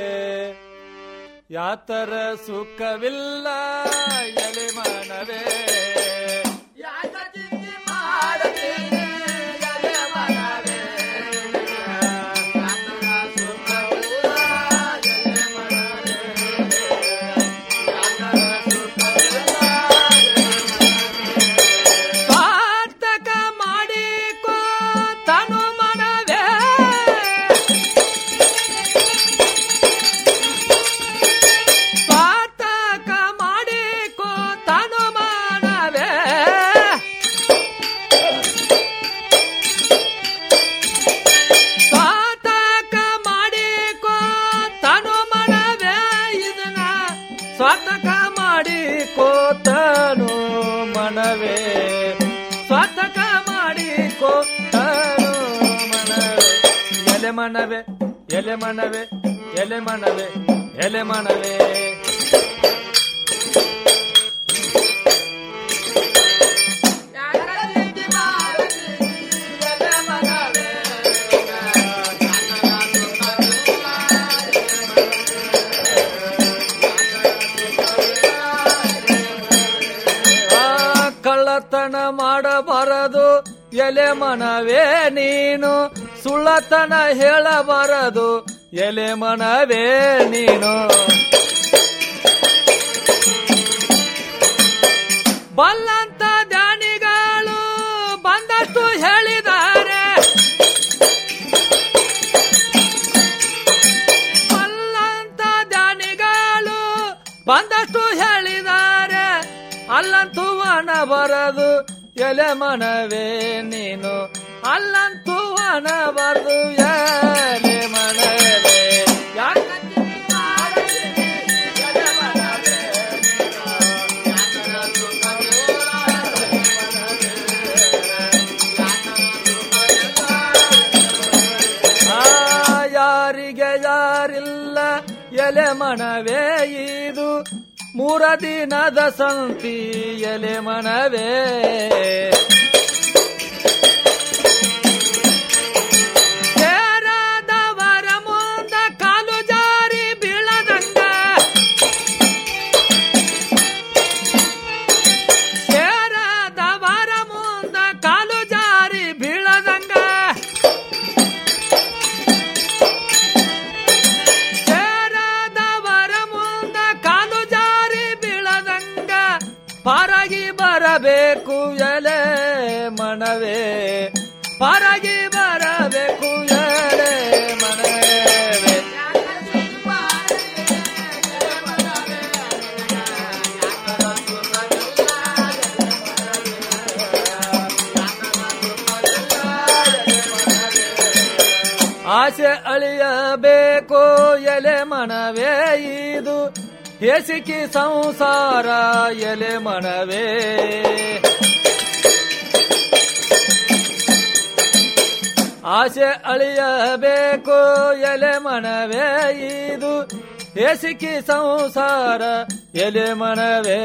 ಯಾತರ ಸುಖವಿಲ್ಲ ಎಲೆ ಮನವೇ ಯಾಕ ಚಿಂತೆ ಮಾಡತೀರಿ ಎಲೆ ಮನವೇ ಸಾರ್ಥಕ ಮಾಡಿಕೋ ತನು ಮನವೇ ಸಾರ್ಥಕ ಮಾಡಿಕೋ ತನು ಮನವೇ ಸಾರ್ಥಕ ಮಾಡಿಕೋ ತನು ಮನವೇ ಇದನ್ನ ಸಾರ್ಥಕ ಮಾಡಿಕೋ ತನು ಮನವೇ ಸಾರ್ಥಕ ಮಾಡಿಕೋ ತನು ಮನವೇ ಎಲೆ ಮನವೇ ಎಲೆ ಮನವೇ ಎಲೆ ಮನವೇ ಎಲೆ ಮನವೇ ಆ, ಕಳ್ಳತನ ಮಾಡಬಾರದು ಎಲೆ ಮನವೇ ನೀನು ಸುಳ್ಳತನ ಹೇಳಬಾರದು ಎಲೆ ಮನವೇ ನೀನು ಬಲ್ಲಂತ ದಾನಿಗಳು ಬಂದಷ್ಟು ಹೇಳಿದ್ದಾರೆ ಬಲ್ಲಂತ ದಾನಿಗಳು ಬಂದಷ್ಟು ಹೇಳಿದ್ದಾರೆ ಅಲ್ಲಂತೂ ಹಣ ಬರದು ಎಲೆ ಮನವೇ ನೀನು ಅಲ್ಲಂತೂ ಹಣ ಬರದು ಎಲೆ ಮನವೇ ಯಾಕಂತ ಆ, ಯಾರಿಗೆ ಯಾರಿಲ್ಲ ಎಲೆ ಮನವೇ ಇದು ಮೂರ ದಿನದ ಸಂತಿ ಎಲೆ ಮನವೇ ಸೇರಾದವರ ಮುಂದ ಕಾಲು ಜಾರಿ ಬೀಳದಂಗ ಸೇರಾದವರ ಮುಂದ ಕಾಲು ಜಾರಿ ಬೀಳದಂಗ ಸೇರಾದವರ ಮುಂದ ಕಾಲು ಜಾರಿ ಬೀಳದಂಗ ಪಾರಾಗಿ ಬರಬೇಕು ಎಲೆ ಮನವೇ ಪಾರಾಗಿ ಬರಬೇಕು ಎಲೆ ಮನವೇ ಆಸೆ ಅಳಿಯಬೇಕು ಎಲೆ ಮನವೇ ಇದು ಹೇಸಿಕಿ ಸಂಸಾರ ಎಲೆ ಮನವೇ ಆಸೆ ಅಳಿಯಬೇಕು ಎಲೆ ಮನವೇ ಇದು ಹೇಸಿಕಿ ಸಂಸಾರ ಎಲೆ ಮನವೇ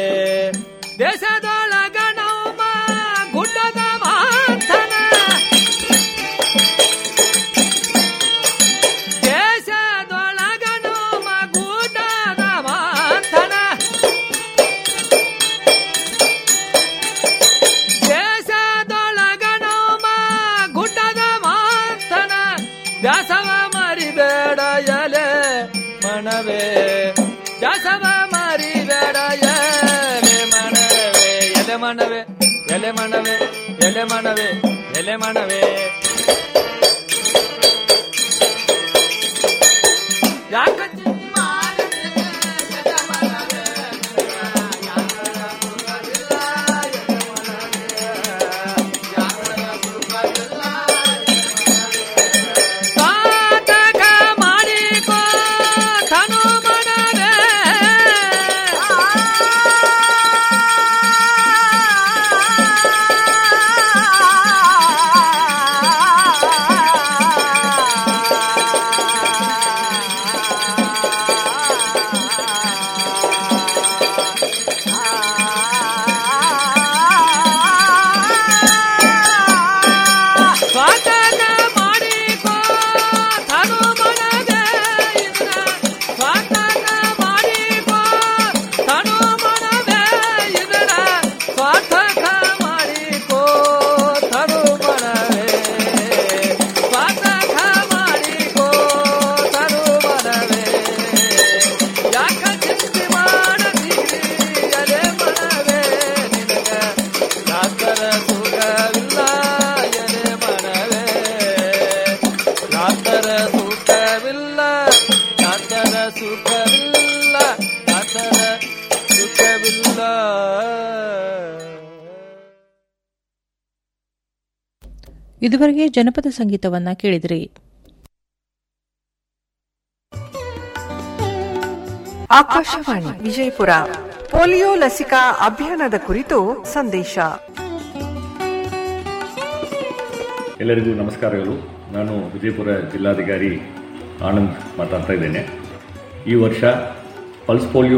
ದೇಶದೊಳಗ ನಮ್ಮ ಗುಡ್ಡದ ಮಾತನ ದೇಶದೊಳಗ ನಮ್ಮ ಗುಡ್ಡದ ಮಾತನ ದೇಶದೊಳಗ ನಮ್ಮ ಗುಡ್ಡದ ಮಾತನ ವ್ಯಾಸವ ಮರಿಬೇಡ ಎಲೆ ಮನವೇ ವ್ಯಾಸವ ಮರಿಬೇಡ ಎಲೆ ಮನವೇ ಎಲೆ ಮನವೇ ಎಲೆ ಮನವೇ ಎಲೆ ಮನವೇ ಎಲೆ ಮನವೇ ಯಾಕ ಪಾತಕ ಮಾಡಿಕೋ ತನು ಮನವೇ ಸ್ವಾತಕ ಮಾಡಿಕೋ ತನು ಮನವೇ ಇದನ್ನ ಸ್ವಾತಕ ಮಾಡಿಕೋ ತನು ಮನವೇ ಇದನ್ನ ಸ್ವಾತಕ ಮಾಡಿಕೋ ತನು ಮನವೇ ಸ್ವಾತಕ ಮಾಡಿಕೋ ತನು ಮನವೇ ಯಾಕ ಚಿಂತೆ ಮಾಡತೀರಿ ಎಲೆ ಮನವೇ ನಿನಗ ಯಾಕರ ಸುಖವಿಲ್ಲ ಎಲೆ ಮನವೇ ಯಾತರ ಸುಖವಿಲ್ಲ ಯಾತರ ಸುಖವಿಲ್ಲ ಯಾತರ ಸುಖವಿಲ್ಲ ಇದುವರೆಗೆ ಜನಪದ ಸಂಗೀತವನ್ನ ಕೇಳಿದ್ರಿ ಆಕಾಶವಾಣಿ ವಿಜಯಪುರ ಪೋಲಿಯೋ ಲಸಿಕಾ ಅಭಿಯಾನದ ಕುರಿತು ಸಂದೇಶ ಎಲ್ಲರಿಗೂ ನಮಸ್ಕಾರಗಳು ನಾನು ವಿಜಯಪುರ ಜಿಲ್ಲಾಧಿಕಾರಿ ಆನಂದ್ ಮಾತಾಡ್ತಾ ಇದ್ದೇನೆ ಈ ವರ್ಷ ಪಲ್ಸ್ ಪೋಲಿಯೋ